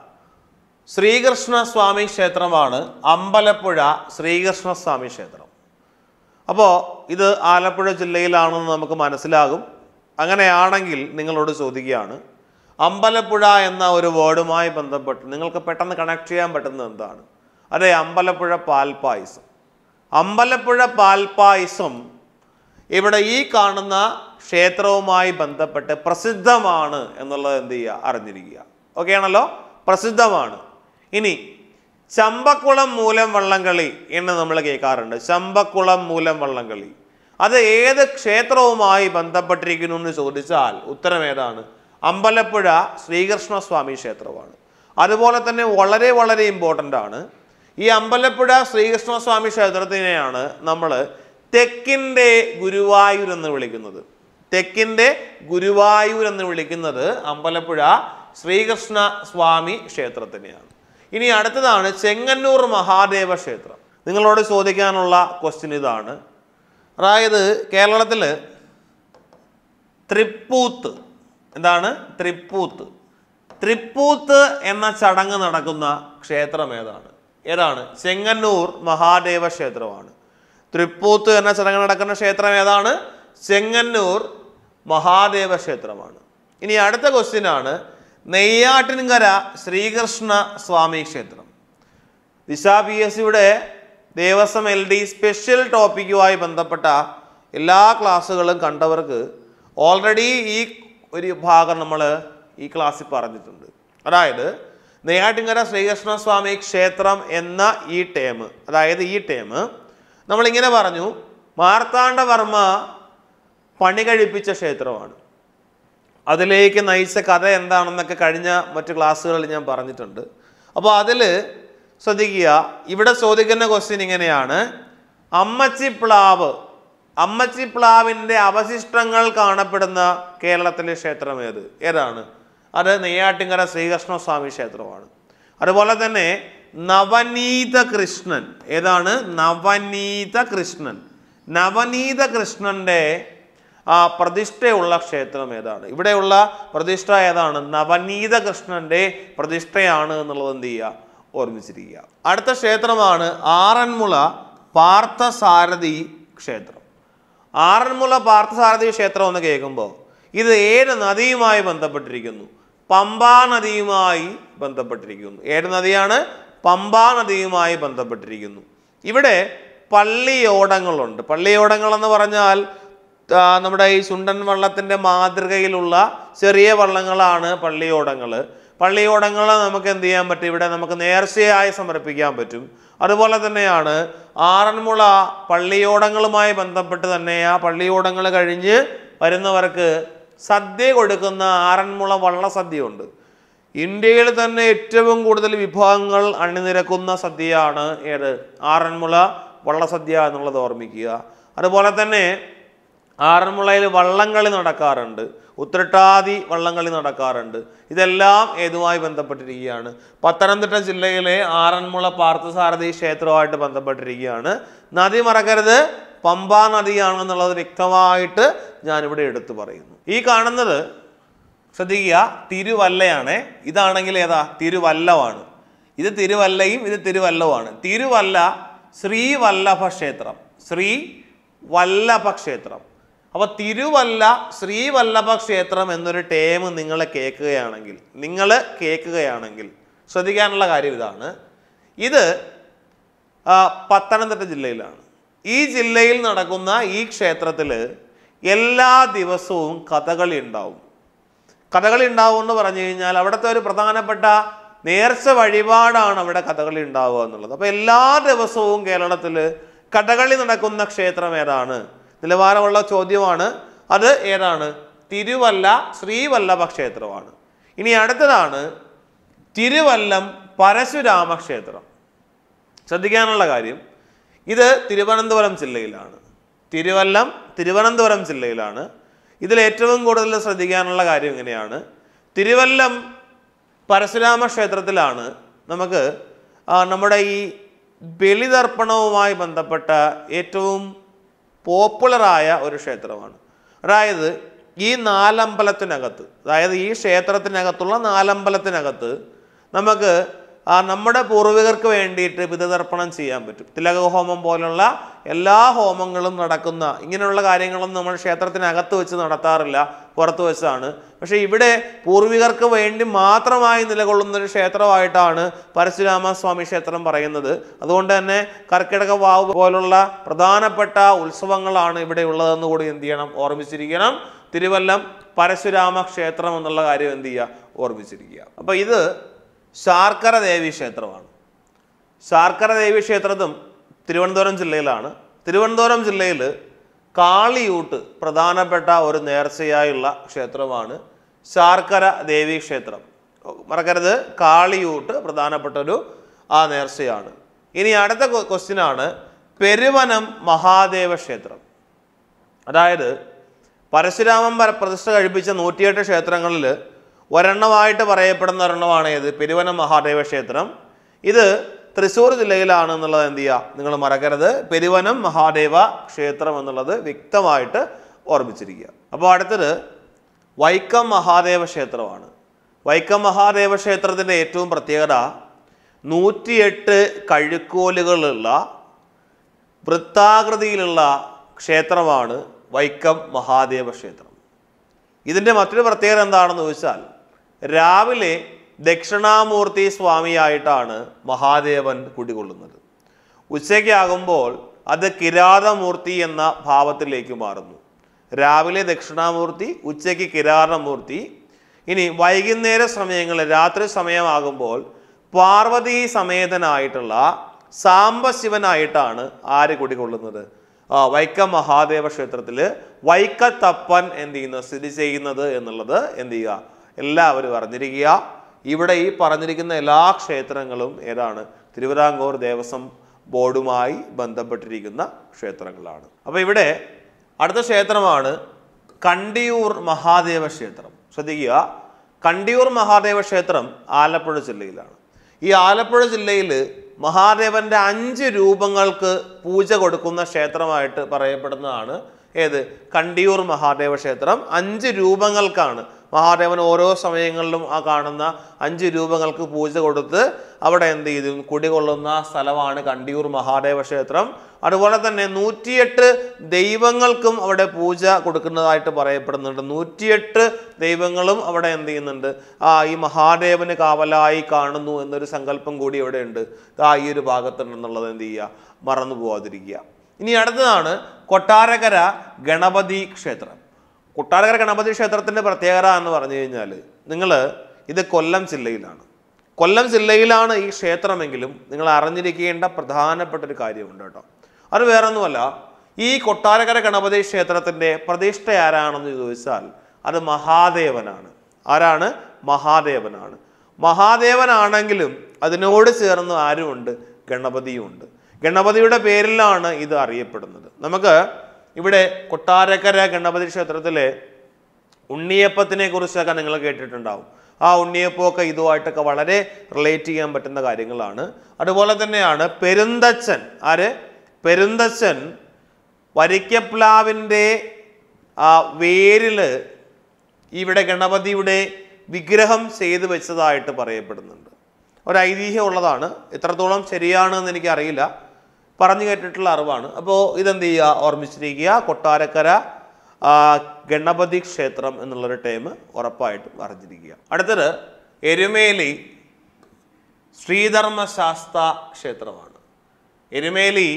ശ്രീകൃഷ്ണ സ്വാമി ക്ഷേത്രമാണ് അമ്പലപ്പുഴ ശ്രീകൃഷ്ണ സ്വാമി ക്ഷേത്രം അപ്പോൾ ഇത് ആലപ്പുഴ ജില്ലയിലാണെന്ന് നമുക്ക് മനസ്സിലാകും അങ്ങനെയാണെങ്കിൽ നിങ്ങളോട് ചോദിക്കുകയാണ് അമ്പലപ്പുഴ എന്ന ഒരു വേർഡുമായി ബന്ധപ്പെട്ട് നിങ്ങൾക്ക് പെട്ടെന്ന് കണക്ട് ചെയ്യാൻ പറ്റുന്നത് എന്താണ് അതെ അമ്പലപ്പുഴ പാൽപ്പായസം അമ്പലപ്പുഴ പാൽപ്പായസം ഇവിടെ ഈ കാണുന്ന ക്ഷേത്രവുമായി ബന്ധപ്പെട്ട് പ്രസിദ്ധമാണ് എന്നുള്ളത് എന്ത് ചെയ്യുക അറിഞ്ഞിരിക്കുക ഓക്കെ ആണല്ലോ പ്രസിദ്ധമാണ് ഇനി ചമ്പക്കുളം മൂലം വള്ളംകളി എന്ന് നമ്മൾ കേൾക്കാറുണ്ട് ചമ്പക്കുളം മൂലം വള്ളംകളി അത് ഏത് ക്ഷേത്രവുമായി ബന്ധപ്പെട്ടിരിക്കുന്നു എന്ന് ചോദിച്ചാൽ ഉത്തരം ഏതാണ് അമ്പലപ്പുഴ ശ്രീകൃഷ്ണ സ്വാമി ക്ഷേത്രമാണ് അതുപോലെ തന്നെ വളരെ വളരെ ഇമ്പോർട്ടൻ്റ് ആണ് ഈ അമ്പലപ്പുഴ ശ്രീകൃഷ്ണ സ്വാമി ക്ഷേത്രത്തിനെയാണ് നമ്മൾ തെക്കിൻ്റെ ഗുരുവായൂർ എന്ന് വിളിക്കുന്നത് തെക്കിൻ്റെ ഗുരുവായൂർ എന്ന് വിളിക്കുന്നത് അമ്പലപ്പുഴ ശ്രീകൃഷ്ണ സ്വാമി ക്ഷേത്രത്തിനെയാണ് ഇനി അടുത്തതാണ് ചെങ്ങന്നൂർ മഹാദേവ ക്ഷേത്രം നിങ്ങളോട് ചോദിക്കാനുള്ള ക്വസ്റ്റ്യൻ ഇതാണ് അതായത് കേരളത്തിൽ തൃപ്പൂത്ത് എന്താണ് തൃപ്പൂത്ത് തൃപ്പൂത്ത് എന്ന ചടങ്ങ് നടക്കുന്ന ക്ഷേത്രം ഏതാണ് ഏതാണ് ചെങ്ങന്നൂർ മഹാദേവ ക്ഷേത്രമാണ് തൃപ്പൂത്ത് എന്ന ചടങ്ങ് നടക്കുന്ന ക്ഷേത്രം ഏതാണ് ചെങ്ങന്നൂർ മഹാദേവ ക്ഷേത്രമാണ് ഇനി അടുത്ത ക്വസ്റ്റ്യൻ ആണ് നെയ്യാറ്റിൻകര ശ്രീകൃഷ്ണ സ്വാമി ക്ഷേത്രം ദിശ പി എസ് സിയുടെ ദേവസ്വം എൽ ഡി സ്പെഷ്യൽ ടോപ്പിക്കുമായി ബന്ധപ്പെട്ട എല്ലാ ക്ലാസ്സുകളും കണ്ടവർക്ക് ഓൾറെഡി ഈ ഒരു ഭാഗം നമ്മൾ ഈ ക്ലാസ്സിൽ പറഞ്ഞിട്ടുണ്ട് അതായത് നെയ്യാറ്റിൻകര ശ്രീകൃഷ്ണ സ്വാമി ക്ഷേത്രം എന്ന ഈ ടേം അതായത് ഈ ടേം നമ്മളിങ്ങനെ പറഞ്ഞു മാർത്താണ്ഡവർമ്മ പണി കഴിപ്പിച്ച ക്ഷേത്രമാണ് അതിലേക്ക് നയിച്ച കഥ എന്താണെന്നൊക്കെ കഴിഞ്ഞ മറ്റ് ക്ലാസ്സുകളിൽ ഞാൻ പറഞ്ഞിട്ടുണ്ട് അപ്പോൾ അതിൽ ശ്രദ്ധിക്കുക ഇവിടെ ചോദിക്കുന്ന ക്വസ്റ്റ്യൻ ഇങ്ങനെയാണ് അമ്മച്ചി പ്ലാവ് അമ്മച്ചി പ്ലാവിൻ്റെ അവശിഷ്ടങ്ങൾ കാണപ്പെടുന്ന കേരളത്തിലെ ക്ഷേത്രം ഏത് ഏതാണ് അത് നെയ്യാറ്റിങ്കര ശ്രീകൃഷ്ണ സ്വാമി ക്ഷേത്രമാണ് അതുപോലെ തന്നെ നവനീത കൃഷ്ണൻ ഏതാണ് നവനീത കൃഷ്ണൻ നവനീത കൃഷ്ണൻ്റെ ആ പ്രതിഷ്ഠയുള്ള ക്ഷേത്രം ഏതാണ് ഇവിടെയുള്ള പ്രതിഷ്ഠ ഏതാണ് നവനീത കൃഷ്ണന്റെ പ്രതിഷ്ഠയാണ് എന്നുള്ളത് എന്ത് ചെയ്യുക ഓർമ്മിച്ചിരിക്കുക അടുത്ത ക്ഷേത്രമാണ് ആറന്മുള പാർത്ഥസാരഥി ക്ഷേത്രം ആറന്മുള പാർത്ഥസാരഥി ക്ഷേത്രം എന്ന് കേൾക്കുമ്പോൾ ഇത് ഏത് നദിയുമായി ബന്ധപ്പെട്ടിരിക്കുന്നു പമ്പാ നദിയുമായി ബന്ധപ്പെട്ടിരിക്കുന്നു ഏത് നദിയാണ് പമ്പാ നദിയുമായി ബന്ധപ്പെട്ടിരിക്കുന്നു ഇവിടെ പള്ളിയോടങ്ങളുണ്ട് പള്ളിയോടങ്ങൾ എന്ന് പറഞ്ഞാൽ ആ, നമ്മുടെ ഈ ചുണ്ടൻ വള്ളത്തിൻ്റെ മാതൃകയിലുള്ള ചെറിയ വള്ളങ്ങളാണ് പള്ളിയോടങ്ങൾ പള്ളിയോടങ്ങൾ നമുക്ക് എന്ത് ചെയ്യാൻ പറ്റും ഇവിടെ നമുക്ക് നേർച്ചയായി സമർപ്പിക്കാൻ പറ്റും അതുപോലെ തന്നെയാണ് ആറന്മുള പള്ളിയോടങ്ങളുമായി ബന്ധപ്പെട്ട് തന്നെ ആ പള്ളിയോടങ്ങൾ കഴിഞ്ഞ് വരുന്നവർക്ക് സദ്യ കൊടുക്കുന്ന ആറന്മുള വള്ളസദ്യ ഉണ്ട് ഇന്ത്യയിൽ തന്നെ ഏറ്റവും കൂടുതൽ വിഭവങ്ങൾ അണിനിരക്കുന്ന സദ്യയാണ് ഏത് ആറന്മുള വള്ളസദ്യ എന്നുള്ളത് ഓർമ്മിക്കുക അതുപോലെ തന്നെ ആറന്മുളയിൽ വള്ളംകളി നടക്കാറുണ്ട് ഉത്രട്ടാതി വള്ളംകളി നടക്കാറുണ്ട് ഇതെല്ലാം ഏതുമായി ബന്ധപ്പെട്ടിരിക്കുകയാണ് പത്തനംതിട്ട ജില്ലയിലെ ആറന്മുള പാർത്ഥസാരഥി ക്ഷേത്രവുമായിട്ട് ബന്ധപ്പെട്ടിരിക്കുകയാണ് നദി മറക്കരുത് പമ്പാ നദിയാണെന്നുള്ളത് വ്യക്തമായിട്ട് ഞാനിവിടെ എടുത്തു പറയുന്നു ഈ കാണുന്നത് ശ്രദ്ധിക്കുക തിരുവല്ലയാണ് ഇതാണെങ്കിൽ ഏതാ തിരുവല്ലമാണ് ഇത് തിരുവല്ലയും ഇത് തിരുവല്ലവുമാണ് തിരുവല്ല ശ്രീവല്ലഭ ക്ഷേത്രം ശ്രീ വല്ലഭ ക്ഷേത്രം അപ്പോൾ തിരുവല്ല ശ്രീവല്ലഭ ക്ഷേത്രം എന്നൊരു ടേം നിങ്ങൾ കേൾക്കുകയാണെങ്കിൽ നിങ്ങൾ കേൾക്കുകയാണെങ്കിൽ ശ്രദ്ധിക്കാനുള്ള കാര്യം ഇതാണ് ഇത് ആ, പത്തനംതിട്ട ജില്ലയിലാണ് ഈ ജില്ലയിൽ നടക്കുന്ന ഈ ക്ഷേത്രത്തിൽ എല്ലാ ദിവസവും കഥകളി ഉണ്ടാവും കഥകളി ഉണ്ടാവും എന്ന് പറഞ്ഞു കഴിഞ്ഞാൽ അവിടുത്തെ ഒരു പ്രധാനപ്പെട്ട നേർച്ച വഴിപാടാണ് അവിടെ കഥകളി ഉണ്ടാവുക എന്നുള്ളത് അപ്പോൾ എല്ലാ ദിവസവും കേരളത്തിൽ കഥകളി നടക്കുന്ന ക്ഷേത്രം ഏതാണ് നിലവാരമുള്ള ചോദ്യമാണ് അത് ഏതാണ് തിരുവല്ല ശ്രീവല്ലഭ ക്ഷേത്രമാണ് ഇനി അടുത്തതാണ് തിരുവല്ലം പരശുരാമ ക്ഷേത്രം ശ്രദ്ധിക്കാനുള്ള കാര്യം ഇത് തിരുവനന്തപുരം ജില്ലയിലാണ് തിരുവല്ലം തിരുവനന്തപുരം ജില്ലയിലാണ് ഇതിൽ ഏറ്റവും കൂടുതൽ ശ്രദ്ധിക്കാനുള്ള കാര്യം ഇങ്ങനെയാണ് തിരുവല്ലം പരശുരാമ ക്ഷേത്രത്തിലാണ് നമുക്ക് ആ, നമ്മുടെ ഈ ബലിതർപ്പണവുമായി ബന്ധപ്പെട്ട ഏറ്റവും പോപ്പുലറായ ഒരു ക്ഷേത്രമാണ് അതായത് ഈ നാലമ്പലത്തിനകത്ത് അതായത് ഈ ക്ഷേത്രത്തിനകത്തുള്ള നാലമ്പലത്തിനകത്ത് നമുക്ക് ആ നമ്മുടെ പൂർവികർക്ക് വേണ്ടിയിട്ട് പിതൃതർപ്പണം ചെയ്യാൻ പറ്റും തിലക ഹോമം പോലുള്ള എല്ലാ ഹോമങ്ങളും നടക്കുന്ന ഇങ്ങനെയുള്ള കാര്യങ്ങളൊന്നും നമ്മൾ ക്ഷേത്രത്തിനകത്ത് വെച്ച് നടത്താറില്ല പുറത്ത് വെച്ചാണ് പക്ഷേ ഇവിടെ പൂർവികർക്ക് വേണ്ടി മാത്രമായി നിലകൊള്ളുന്ന ഒരു ക്ഷേത്രമായിട്ടാണ് പരശുരാമ സ്വാമി ക്ഷേത്രം പറയുന്നത് അതുകൊണ്ട് തന്നെ കർക്കിടക വാവ് പോലുള്ള പ്രധാനപ്പെട്ട ഉത്സവങ്ങളാണ് ഇവിടെ ഉള്ളതെന്ന് കൂടി എന്ത് ചെയ്യണം ഓർമ്മിച്ചിരിക്കണം തിരുവല്ലം പരശുരാമ ക്ഷേത്രം എന്നുള്ള കാര്യം എന്ത് ചെയ്യുക ഓർമ്മിച്ചിരിക്കുക അപ്പോൾ ഇത് ശാർക്കര ദേവി ക്ഷേത്രമാണ് ശാർക്കര ദേവി ക്ഷേത്രത്തും തിരുവനന്തപുരം ജില്ലയിലാണ് തിരുവനന്തപുരം ജില്ലയിൽ കാളിയൂട്ട് പ്രധാനപ്പെട്ട ഒരു നേർച്ചയായുള്ള ക്ഷേത്രമാണ് ശാർക്കര ദേവി ക്ഷേത്രം മറക്കരുത് കാളിയൂട്ട് പ്രധാനപ്പെട്ട ഒരു ആ നേർച്ചയാണ് ഇനി അടുത്ത ക്വസ്റ്റ്യൻ ആണ് പെരുവനം മഹാദേവ ക്ഷേത്രം അതായത് പരശുരാമൻ പര- പ്രതിഷ്ഠ കഴിപ്പിച്ച നൂറ്റിയെട്ട് ക്ഷേത്രങ്ങളിൽ ഒരെണ്ണമായിട്ട് പറയപ്പെടുന്ന ഒരെണ്ണമാണ് ഏത് പെരുവനം മഹാദേവ ക്ഷേത്രം ഇത് തൃശ്ശൂർ ജില്ലയിലാണ് എന്നുള്ളത് എന്ത് ചെയ്യുക നിങ്ങൾ മറക്കരുത് പെരുവനം മഹാദേവ ക്ഷേത്രം എന്നുള്ളത് വ്യക്തമായിട്ട് ഓർമ്മിച്ചിരിക്കുക അപ്പോൾ അടുത്തത് വൈക്കം മഹാദേവ ക്ഷേത്രമാണ് വൈക്കം മഹാദേവ ക്ഷേത്രത്തിൻ്റെ ഏറ്റവും പ്രത്യേകത നൂറ്റിയെട്ട് കഴുക്കോലുകളുള്ള വൃത്താകൃതിയിലുള്ള ക്ഷേത്രമാണ് വൈക്കം മഹാദേവ ക്ഷേത്രം ഇതിൻ്റെ മറ്റൊരു പ്രത്യേകത എന്താണെന്ന് ചോദിച്ചാൽ രാവിലെ ദക്ഷിണാമൂർത്തി സ്വാമിയായിട്ടാണ് മഹാദേവൻ കുടികൊള്ളുന്നത് ഉച്ചയ്ക്കാകുമ്പോൾ അത് കിരാതമൂർത്തി എന്ന ഭാവത്തിലേക്ക് മാറുന്നു രാവിലെ ദക്ഷിണാമൂർത്തി ഉച്ചയ്ക്ക് കിരാതമൂർത്തി ഇനി വൈകുന്നേര സമയങ്ങളിൽ രാത്രി സമയമാകുമ്പോൾ പാർവതീ സമേതനായിട്ടുള്ള സാംബശിവനായിട്ടാണ് ആര് കുടികൊള്ളുന്നത് ആ, വൈക്കം മഹാദേവ ക്ഷേത്രത്തിൽ വൈക്കത്തപ്പൻ എന്ത് ചെയ്യുന്നു സ്ഥിതി ചെയ്യുന്നത് എന്നുള്ളത് എന്ത് ചെയ്യുക എല്ലാവരും അറിഞ്ഞിരിക്കുക ഇവിടെ ഈ പറഞ്ഞിരിക്കുന്ന എല്ലാ ക്ഷേത്രങ്ങളും ഏതാണ് തിരുവിതാംകൂർ ദേവസ്വം ബോർഡുമായി ബന്ധപ്പെട്ടിരിക്കുന്ന ക്ഷേത്രങ്ങളാണ് അപ്പോൾ ഇവിടെ അടുത്ത ക്ഷേത്രമാണ് കണ്ടിയൂർ മഹാദേവ ക്ഷേത്രം ശ്രദ്ധിക്കുക കണ്ടിയൂർ മഹാദേവ ക്ഷേത്രം ആലപ്പുഴ ജില്ലയിലാണ് ഈ ആലപ്പുഴ ജില്ലയിൽ മഹാദേവന്റെ അഞ്ച് രൂപങ്ങൾക്ക് പൂജ കൊടുക്കുന്ന ക്ഷേത്രമായിട്ട് പറയപ്പെടുന്നതാണ് ഏത് കണ്ടിയൂർ മഹാദേവ ക്ഷേത്രം അഞ്ച് രൂപങ്ങൾക്കാണ് മഹാദേവൻ ഓരോ സമയങ്ങളിലും ആ കാണുന്ന അഞ്ച് രൂപങ്ങൾക്ക് പൂജ കൊടുത്ത് അവിടെ എന്ത് ചെയ്തു കുടികൊള്ളുന്ന സ്ഥലമാണ് കണ്ടിയൂർ മഹാദേവ ക്ഷേത്രം അതുപോലെ തന്നെ നൂറ്റിയെട്ട് ദൈവങ്ങൾക്കും അവിടെ പൂജ കൊടുക്കുന്നതായിട്ട് പറയപ്പെടുന്നുണ്ട് നൂറ്റിയെട്ട് ദൈവങ്ങളും അവിടെ എന്ത് ചെയ്യുന്നുണ്ട് ആ ഈ മഹാദേവന് കാവലായി കാണുന്നു എന്നൊരു സങ്കല്പം കൂടി ഇവിടെ ഉണ്ട് ആ ഈ ഒരു ഭാഗത്തുണ്ടെന്നുള്ളത് എന്ത് ചെയ്യുക മറന്നു പോവാതിരിക്കുക ഇനി അടുത്തതാണ് കൊട്ടാരക്കര ഗണപതി ക്ഷേത്രം കൊട്ടാരക്കര ഗണപതി ക്ഷേത്രത്തിൻ്റെ പ്രത്യേകത എന്ന് പറഞ്ഞു കഴിഞ്ഞാൽ നിങ്ങൾ ഇത് കൊല്ലം ജില്ലയിലാണ് കൊല്ലം ജില്ലയിലാണ് ഈ ക്ഷേത്രമെങ്കിലും നിങ്ങൾ അറിഞ്ഞിരിക്കേണ്ട പ്രധാനപ്പെട്ട ഒരു കാര്യമുണ്ട് കേട്ടോ അത് വേറൊന്നുമല്ല ഈ കൊട്ടാരക്കര ഗണപതി ക്ഷേത്രത്തിൻ്റെ പ്രതിഷ്ഠ ആരാണെന്ന് ചോദിച്ചാൽ അത് മഹാദേവനാണ് ആരാണ് മഹാദേവനാണ് മഹാദേവനാണെങ്കിലും അതിനോട് ചേർന്ന് ആരുമുണ്ട് ഗണപതിയുമുണ്ട് ഗണപതിയുടെ പേരിലാണ് ഇത് അറിയപ്പെടുന്നത് നമുക്ക് ഇവിടെ കൊട്ടാരക്കര ഗണപതി ക്ഷേത്രത്തിലെ ഉണ്ണിയപ്പത്തിനെ കുറിച്ചൊക്കെ നിങ്ങൾ കേട്ടിട്ടുണ്ടാവും ആ ഉണ്ണിയപ്പമൊക്കെ ഇതുമായിട്ടൊക്കെ വളരെ റിലേറ്റ് ചെയ്യാൻ പറ്റുന്ന കാര്യങ്ങളാണ് അതുപോലെ തന്നെയാണ് പെരുന്തച്ചൻ ആര് പെരുന്തച്ചൻ വരിക്കപ്ലാവിൻ്റെ ആ വേരിൽ ഇവിടെ ഗണപതിയുടെ വിഗ്രഹം ചെയ്തു വെച്ചതായിട്ട് പറയപ്പെടുന്നുണ്ട് ഒരു ഐതിഹ്യം ഉള്ളതാണ് എത്രത്തോളം ശരിയാണെന്ന് എനിക്കറിയില്ല പറഞ്ഞു കേട്ടിട്ടുള്ള അറിവാണ് അപ്പോൾ ഇതെന്ത് ചെയ്യുക ഓർമ്മിച്ചിരിക്കുക കൊട്ടാരക്കര ആ, ഗണപതി ക്ഷേത്രം എന്നുള്ളൊരു ടൈം ഉറപ്പായിട്ടും അറിഞ്ഞിരിക്കുക അടുത്തത് എരുമേലി ശ്രീധർമ്മശാസ്ത ക്ഷേത്രമാണ് എരുമേലി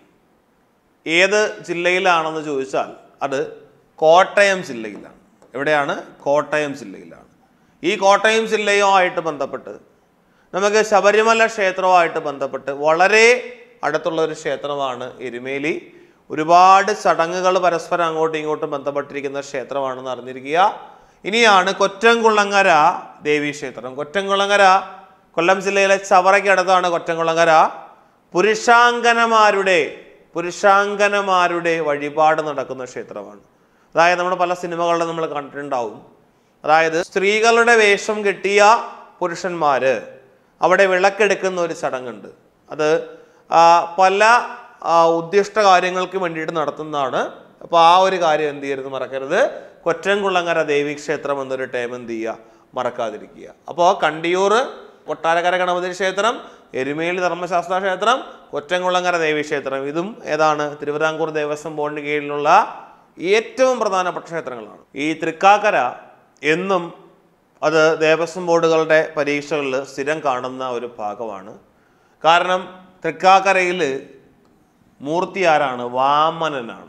ഏത് ജില്ലയിലാണെന്ന് ചോദിച്ചാൽ അത് കോട്ടയം ജില്ലയിലാണ് എവിടെയാണ് കോട്ടയം ജില്ലയിലാണ് ഈ കോട്ടയം ജില്ലയുമായിട്ട് ബന്ധപ്പെട്ട് നമുക്ക് ശബരിമല ക്ഷേത്രവുമായിട്ട് ബന്ധപ്പെട്ട് വളരെ അടുത്തുള്ള ഒരു ക്ഷേത്രമാണ് എരുമേലി ഒരുപാട് ചടങ്ങുകൾ പരസ്പരം അങ്ങോട്ടും ഇങ്ങോട്ടും ബന്ധപ്പെട്ടിരിക്കുന്ന ക്ഷേത്രമാണെന്ന് അറിഞ്ഞിരിക്കുക ഇനിയാണ് കൊറ്റംകുളങ്ങര ദേവീ ക്ഷേത്രം കൊറ്റംകുളങ്ങര കൊല്ലം ജില്ലയിലെ ചവറയ്ക്കടുത്താണ് കൊറ്റംകുളങ്ങര പുരുഷാങ്കനമാരുടെ പുരുഷാങ്കനമാരുടെ വഴിപാട് നടക്കുന്ന ക്ഷേത്രമാണ് അതായത് നമ്മൾ പല സിനിമകളിലും നമ്മൾ കണ്ടിട്ടുണ്ടാവും അതായത് സ്ത്രീകളുടെ വേഷം കെട്ടിയ പുരുഷന്മാര് അവിടെ വിളക്കെടുക്കുന്ന ഒരു ചടങ്ങുണ്ട് അത് ആ, പല ആ, ഉദ്ദിഷ്ട കാര്യങ്ങൾക്ക് വേണ്ടിയിട്ട് നടത്തുന്നതാണ് അപ്പോൾ ആ ഒരു കാര്യം എന്ത് ചെയ്യരുത് മറക്കരുത് കൊറ്റംകുളങ്ങര ദേവീക്ഷേത്രം എന്നൊരു ടൈം എന്ത് ചെയ്യുക മറക്കാതിരിക്കുക അപ്പോൾ കണ്ടിയൂർ കൊട്ടാരക്കര ഗണപതി ക്ഷേത്രം എരുമേലി ധർമ്മശാസ്ത്ര ക്ഷേത്രം കൊറ്റംകുളങ്ങര ദേവീക്ഷേത്രം ഇതും ഏതാണ് തിരുവിതാംകൂർ ദേവസ്വം ബോർഡിന് കീഴിലുള്ള ഏറ്റവും പ്രധാനപ്പെട്ട ക്ഷേത്രങ്ങളാണ് ഈ തൃക്കാക്കര എന്നും അത് ദേവസ്വം ബോർഡുകളുടെ പരീക്ഷകളിൽ സ്ഥിരം കാണുന്ന ഒരു ഭാഗമാണ് കാരണം തൃക്കാക്കരയിൽ മൂർത്തി ആരാണ് വാമനനാണ്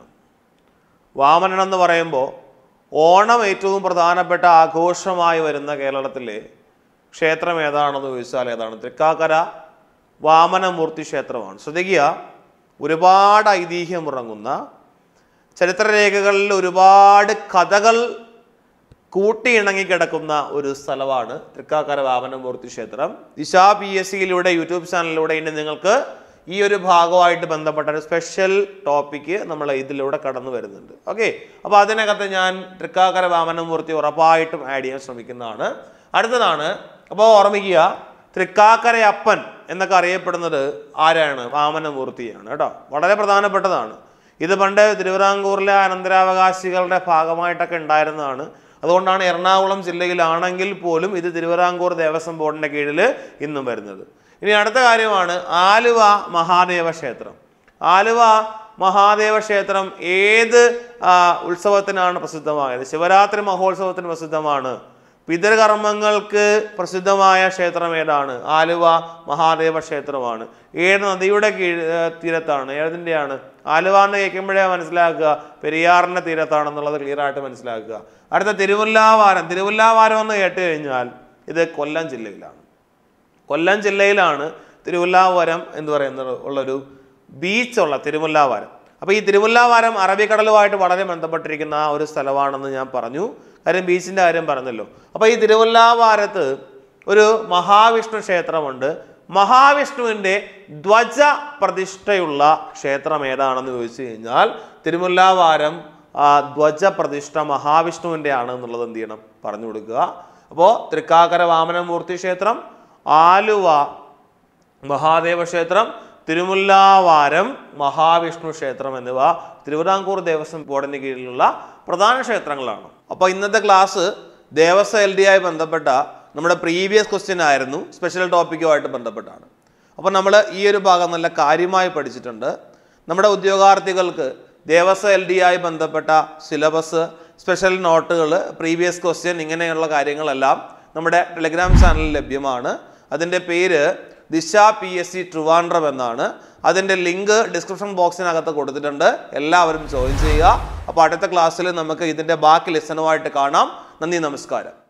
വാമനൻ എന്ന് പറയുമ്പോൾ ഓണം ഏറ്റവും പ്രധാനപ്പെട്ട ആഘോഷമായി വരുന്ന കേരളത്തിലെ ക്ഷേത്രം ഏതാണെന്ന് ചോദിച്ചാൽ ഏതാണ് തൃക്കാക്കര വാമനമൂർത്തി ക്ഷേത്രമാണ് ശ്രദ്ധിക്കുക ഒരുപാട് ഐതിഹ്യം ഉറങ്ങുന്ന ചരിത്രരേഖകളിൽ ഒരുപാട് കഥകൾ കൂട്ടിയിണങ്ങി കിടക്കുന്ന ഒരു സ്ഥലമാണ് തൃക്കാക്കര വാമനമൂർത്തി ക്ഷേത്രം ദിശ പി എസ് സിയിലൂടെ യൂട്യൂബ് ചാനലിലൂടെ ഇനി നിങ്ങൾക്ക് ഈ ഒരു ഭാഗമായിട്ട് ബന്ധപ്പെട്ട ഒരു സ്പെഷ്യൽ ടോപ്പിക്ക് നമ്മൾ ഇതിലൂടെ കടന്നു വരുന്നുണ്ട് ഓക്കെ അപ്പോൾ അതിനകത്ത് ഞാൻ തൃക്കാക്കര വാമനമൂർത്തി ഉറപ്പായിട്ടും ആഡ് ചെയ്യാൻ ശ്രമിക്കുന്നതാണ് അടുത്തതാണ് അപ്പോൾ ഓർമ്മിക്കുക തൃക്കാക്കര അപ്പൻ എന്നൊക്കെ അറിയപ്പെടുന്നത് ആരാണ് വാമനമൂർത്തിയാണ് കേട്ടോ വളരെ പ്രധാനപ്പെട്ടതാണ് ഇത് പണ്ട് തിരുവിതാംകൂറിലെ അനന്തരാവകാശികളുടെ ഭാഗമായിട്ടൊക്കെ ഉണ്ടായിരുന്നതാണ് അതുകൊണ്ടാണ് എറണാകുളം ജില്ലയിലാണെങ്കിൽ പോലും ഇത് തിരുവിതാംകൂർ ദേവസ്വം ബോർഡിന്റെ കീഴിൽ ഇന്നും വരുന്നത് ഇനി അടുത്ത കാര്യമാണ് ആലുവ മഹാദേവ ക്ഷേത്രം ആലുവ മഹാദേവ ക്ഷേത്രം ഏത് ആ, ഉത്സവത്തിനാണ് പ്രസിദ്ധമായത് ശിവരാത്രി മഹോത്സവത്തിന് പ്രസിദ്ധമാണ് പിതൃകർമ്മങ്ങൾക്ക് പ്രസിദ്ധമായ ക്ഷേത്രം ഏതാണ് ആലുവ മഹാദേവ ക്ഷേത്രമാണ് ഏത് നദിയുടെ കീഴ് ഏ, തീരത്താണ് ഏതിൻ്റെയാണ് ആലുവ എന്ന് കേൾക്കുമ്പോഴേ മനസ്സിലാക്കുക പെരിയാറിൻ്റെ തീരത്താണെന്നുള്ളത് ക്ലിയർ ആയിട്ട് മനസ്സിലാക്കുക അടുത്ത തിരുവല്ലാവാരം തിരുവല്ലാവാരം എന്ന് കേട്ട് കഴിഞ്ഞാൽ ഇത് കൊല്ലം ജില്ലയിലാണ് കൊല്ലം ജില്ലയിലാണ് തിരുവല്ലാവരം എന്ന് പറയുന്നത് ഉള്ളൊരു ബീച്ചുള്ള തിരുവല്ലാവാരം അപ്പോൾ ഈ തിരുവല്ലാവാരം അറബിക്കടലുമായിട്ട് വളരെ ബന്ധപ്പെട്ടിരിക്കുന്ന ആ ഒരു സ്ഥലമാണെന്ന് ഞാൻ പറഞ്ഞു കാര്യം ബീച്ചിൻ്റെ കാര്യം പറഞ്ഞല്ലോ അപ്പോൾ ഈ തിരുവല്ലാവാരത്ത് ഒരു മഹാവിഷ്ണു ക്ഷേത്രമുണ്ട് മഹാവിഷ്ണുവിൻ്റെ ധ്വജ പ്രതിഷ്ഠയുള്ള ക്ഷേത്രം ഏതാണെന്ന് ചോദിച്ചു കഴിഞ്ഞാൽ തിരുമുല്ലാവാരം ആ, ധ്വജ പ്രതിഷ്ഠ മഹാവിഷ്ണുവിൻ്റെ ആണ് എന്നുള്ളത് എന്ത് ചെയ്യണം പറഞ്ഞു കൊടുക്കുക അപ്പോൾ തൃക്കാക്കര വാമനമൂർത്തി ക്ഷേത്രം ആലുവ മഹാദേവ ക്ഷേത്രം തിരുമുല്ലാവാരം മഹാവിഷ്ണു ക്ഷേത്രം എന്നിവ തിരുവിതാംകൂർ ദേവസ്വം ബോർഡിന് കീഴിലുള്ള പ്രധാന ക്ഷേത്രങ്ങളാണ് അപ്പോൾ ഇന്നത്തെ ക്ലാസ് ദേവസ്വം എൽ ഡി ആയി ബന്ധപ്പെട്ട നമ്മുടെ പ്രീവിയസ് ക്വസ്റ്റ്യൻ ആയിരുന്നു സ്പെഷ്യൽ ടോപ്പിക്കുമായിട്ട് ബന്ധപ്പെട്ടാണ് അപ്പോൾ നമ്മൾ ഈ ഒരു ഭാഗം നല്ല കാര്യമായി പഠിച്ചിട്ടുണ്ട് നമ്മുടെ ഉദ്യോഗാർത്ഥികൾക്ക് ദേവസ്വം എൽ ഡി ആയി ബന്ധപ്പെട്ട സിലബസ് സ്പെഷ്യൽ നോട്ടുകൾ പ്രീവിയസ് ക്വസ്റ്റ്യൻ ഇങ്ങനെയുള്ള കാര്യങ്ങളെല്ലാം നമ്മുടെ ടെലിഗ്രാം ചാനലിൽ ലഭ്യമാണ് അതിൻ്റെ പേര് ദിശ പി എസ് സി ട്രിവാൻഡ്രം എന്നാണ് അതിൻ്റെ ലിങ്ക് ഡിസ്ക്രിപ്ഷൻ ബോക്സിനകത്ത് കൊടുത്തിട്ടുണ്ട് എല്ലാവരും ജോയിൻ ചെയ്യുക അപ്പോൾ അടുത്ത ക്ലാസ്സിൽ നമുക്ക് ഇതിൻ്റെ ബാക്കി ലെസനുമായിട്ട് കാണാം നന്ദി നമസ്കാരം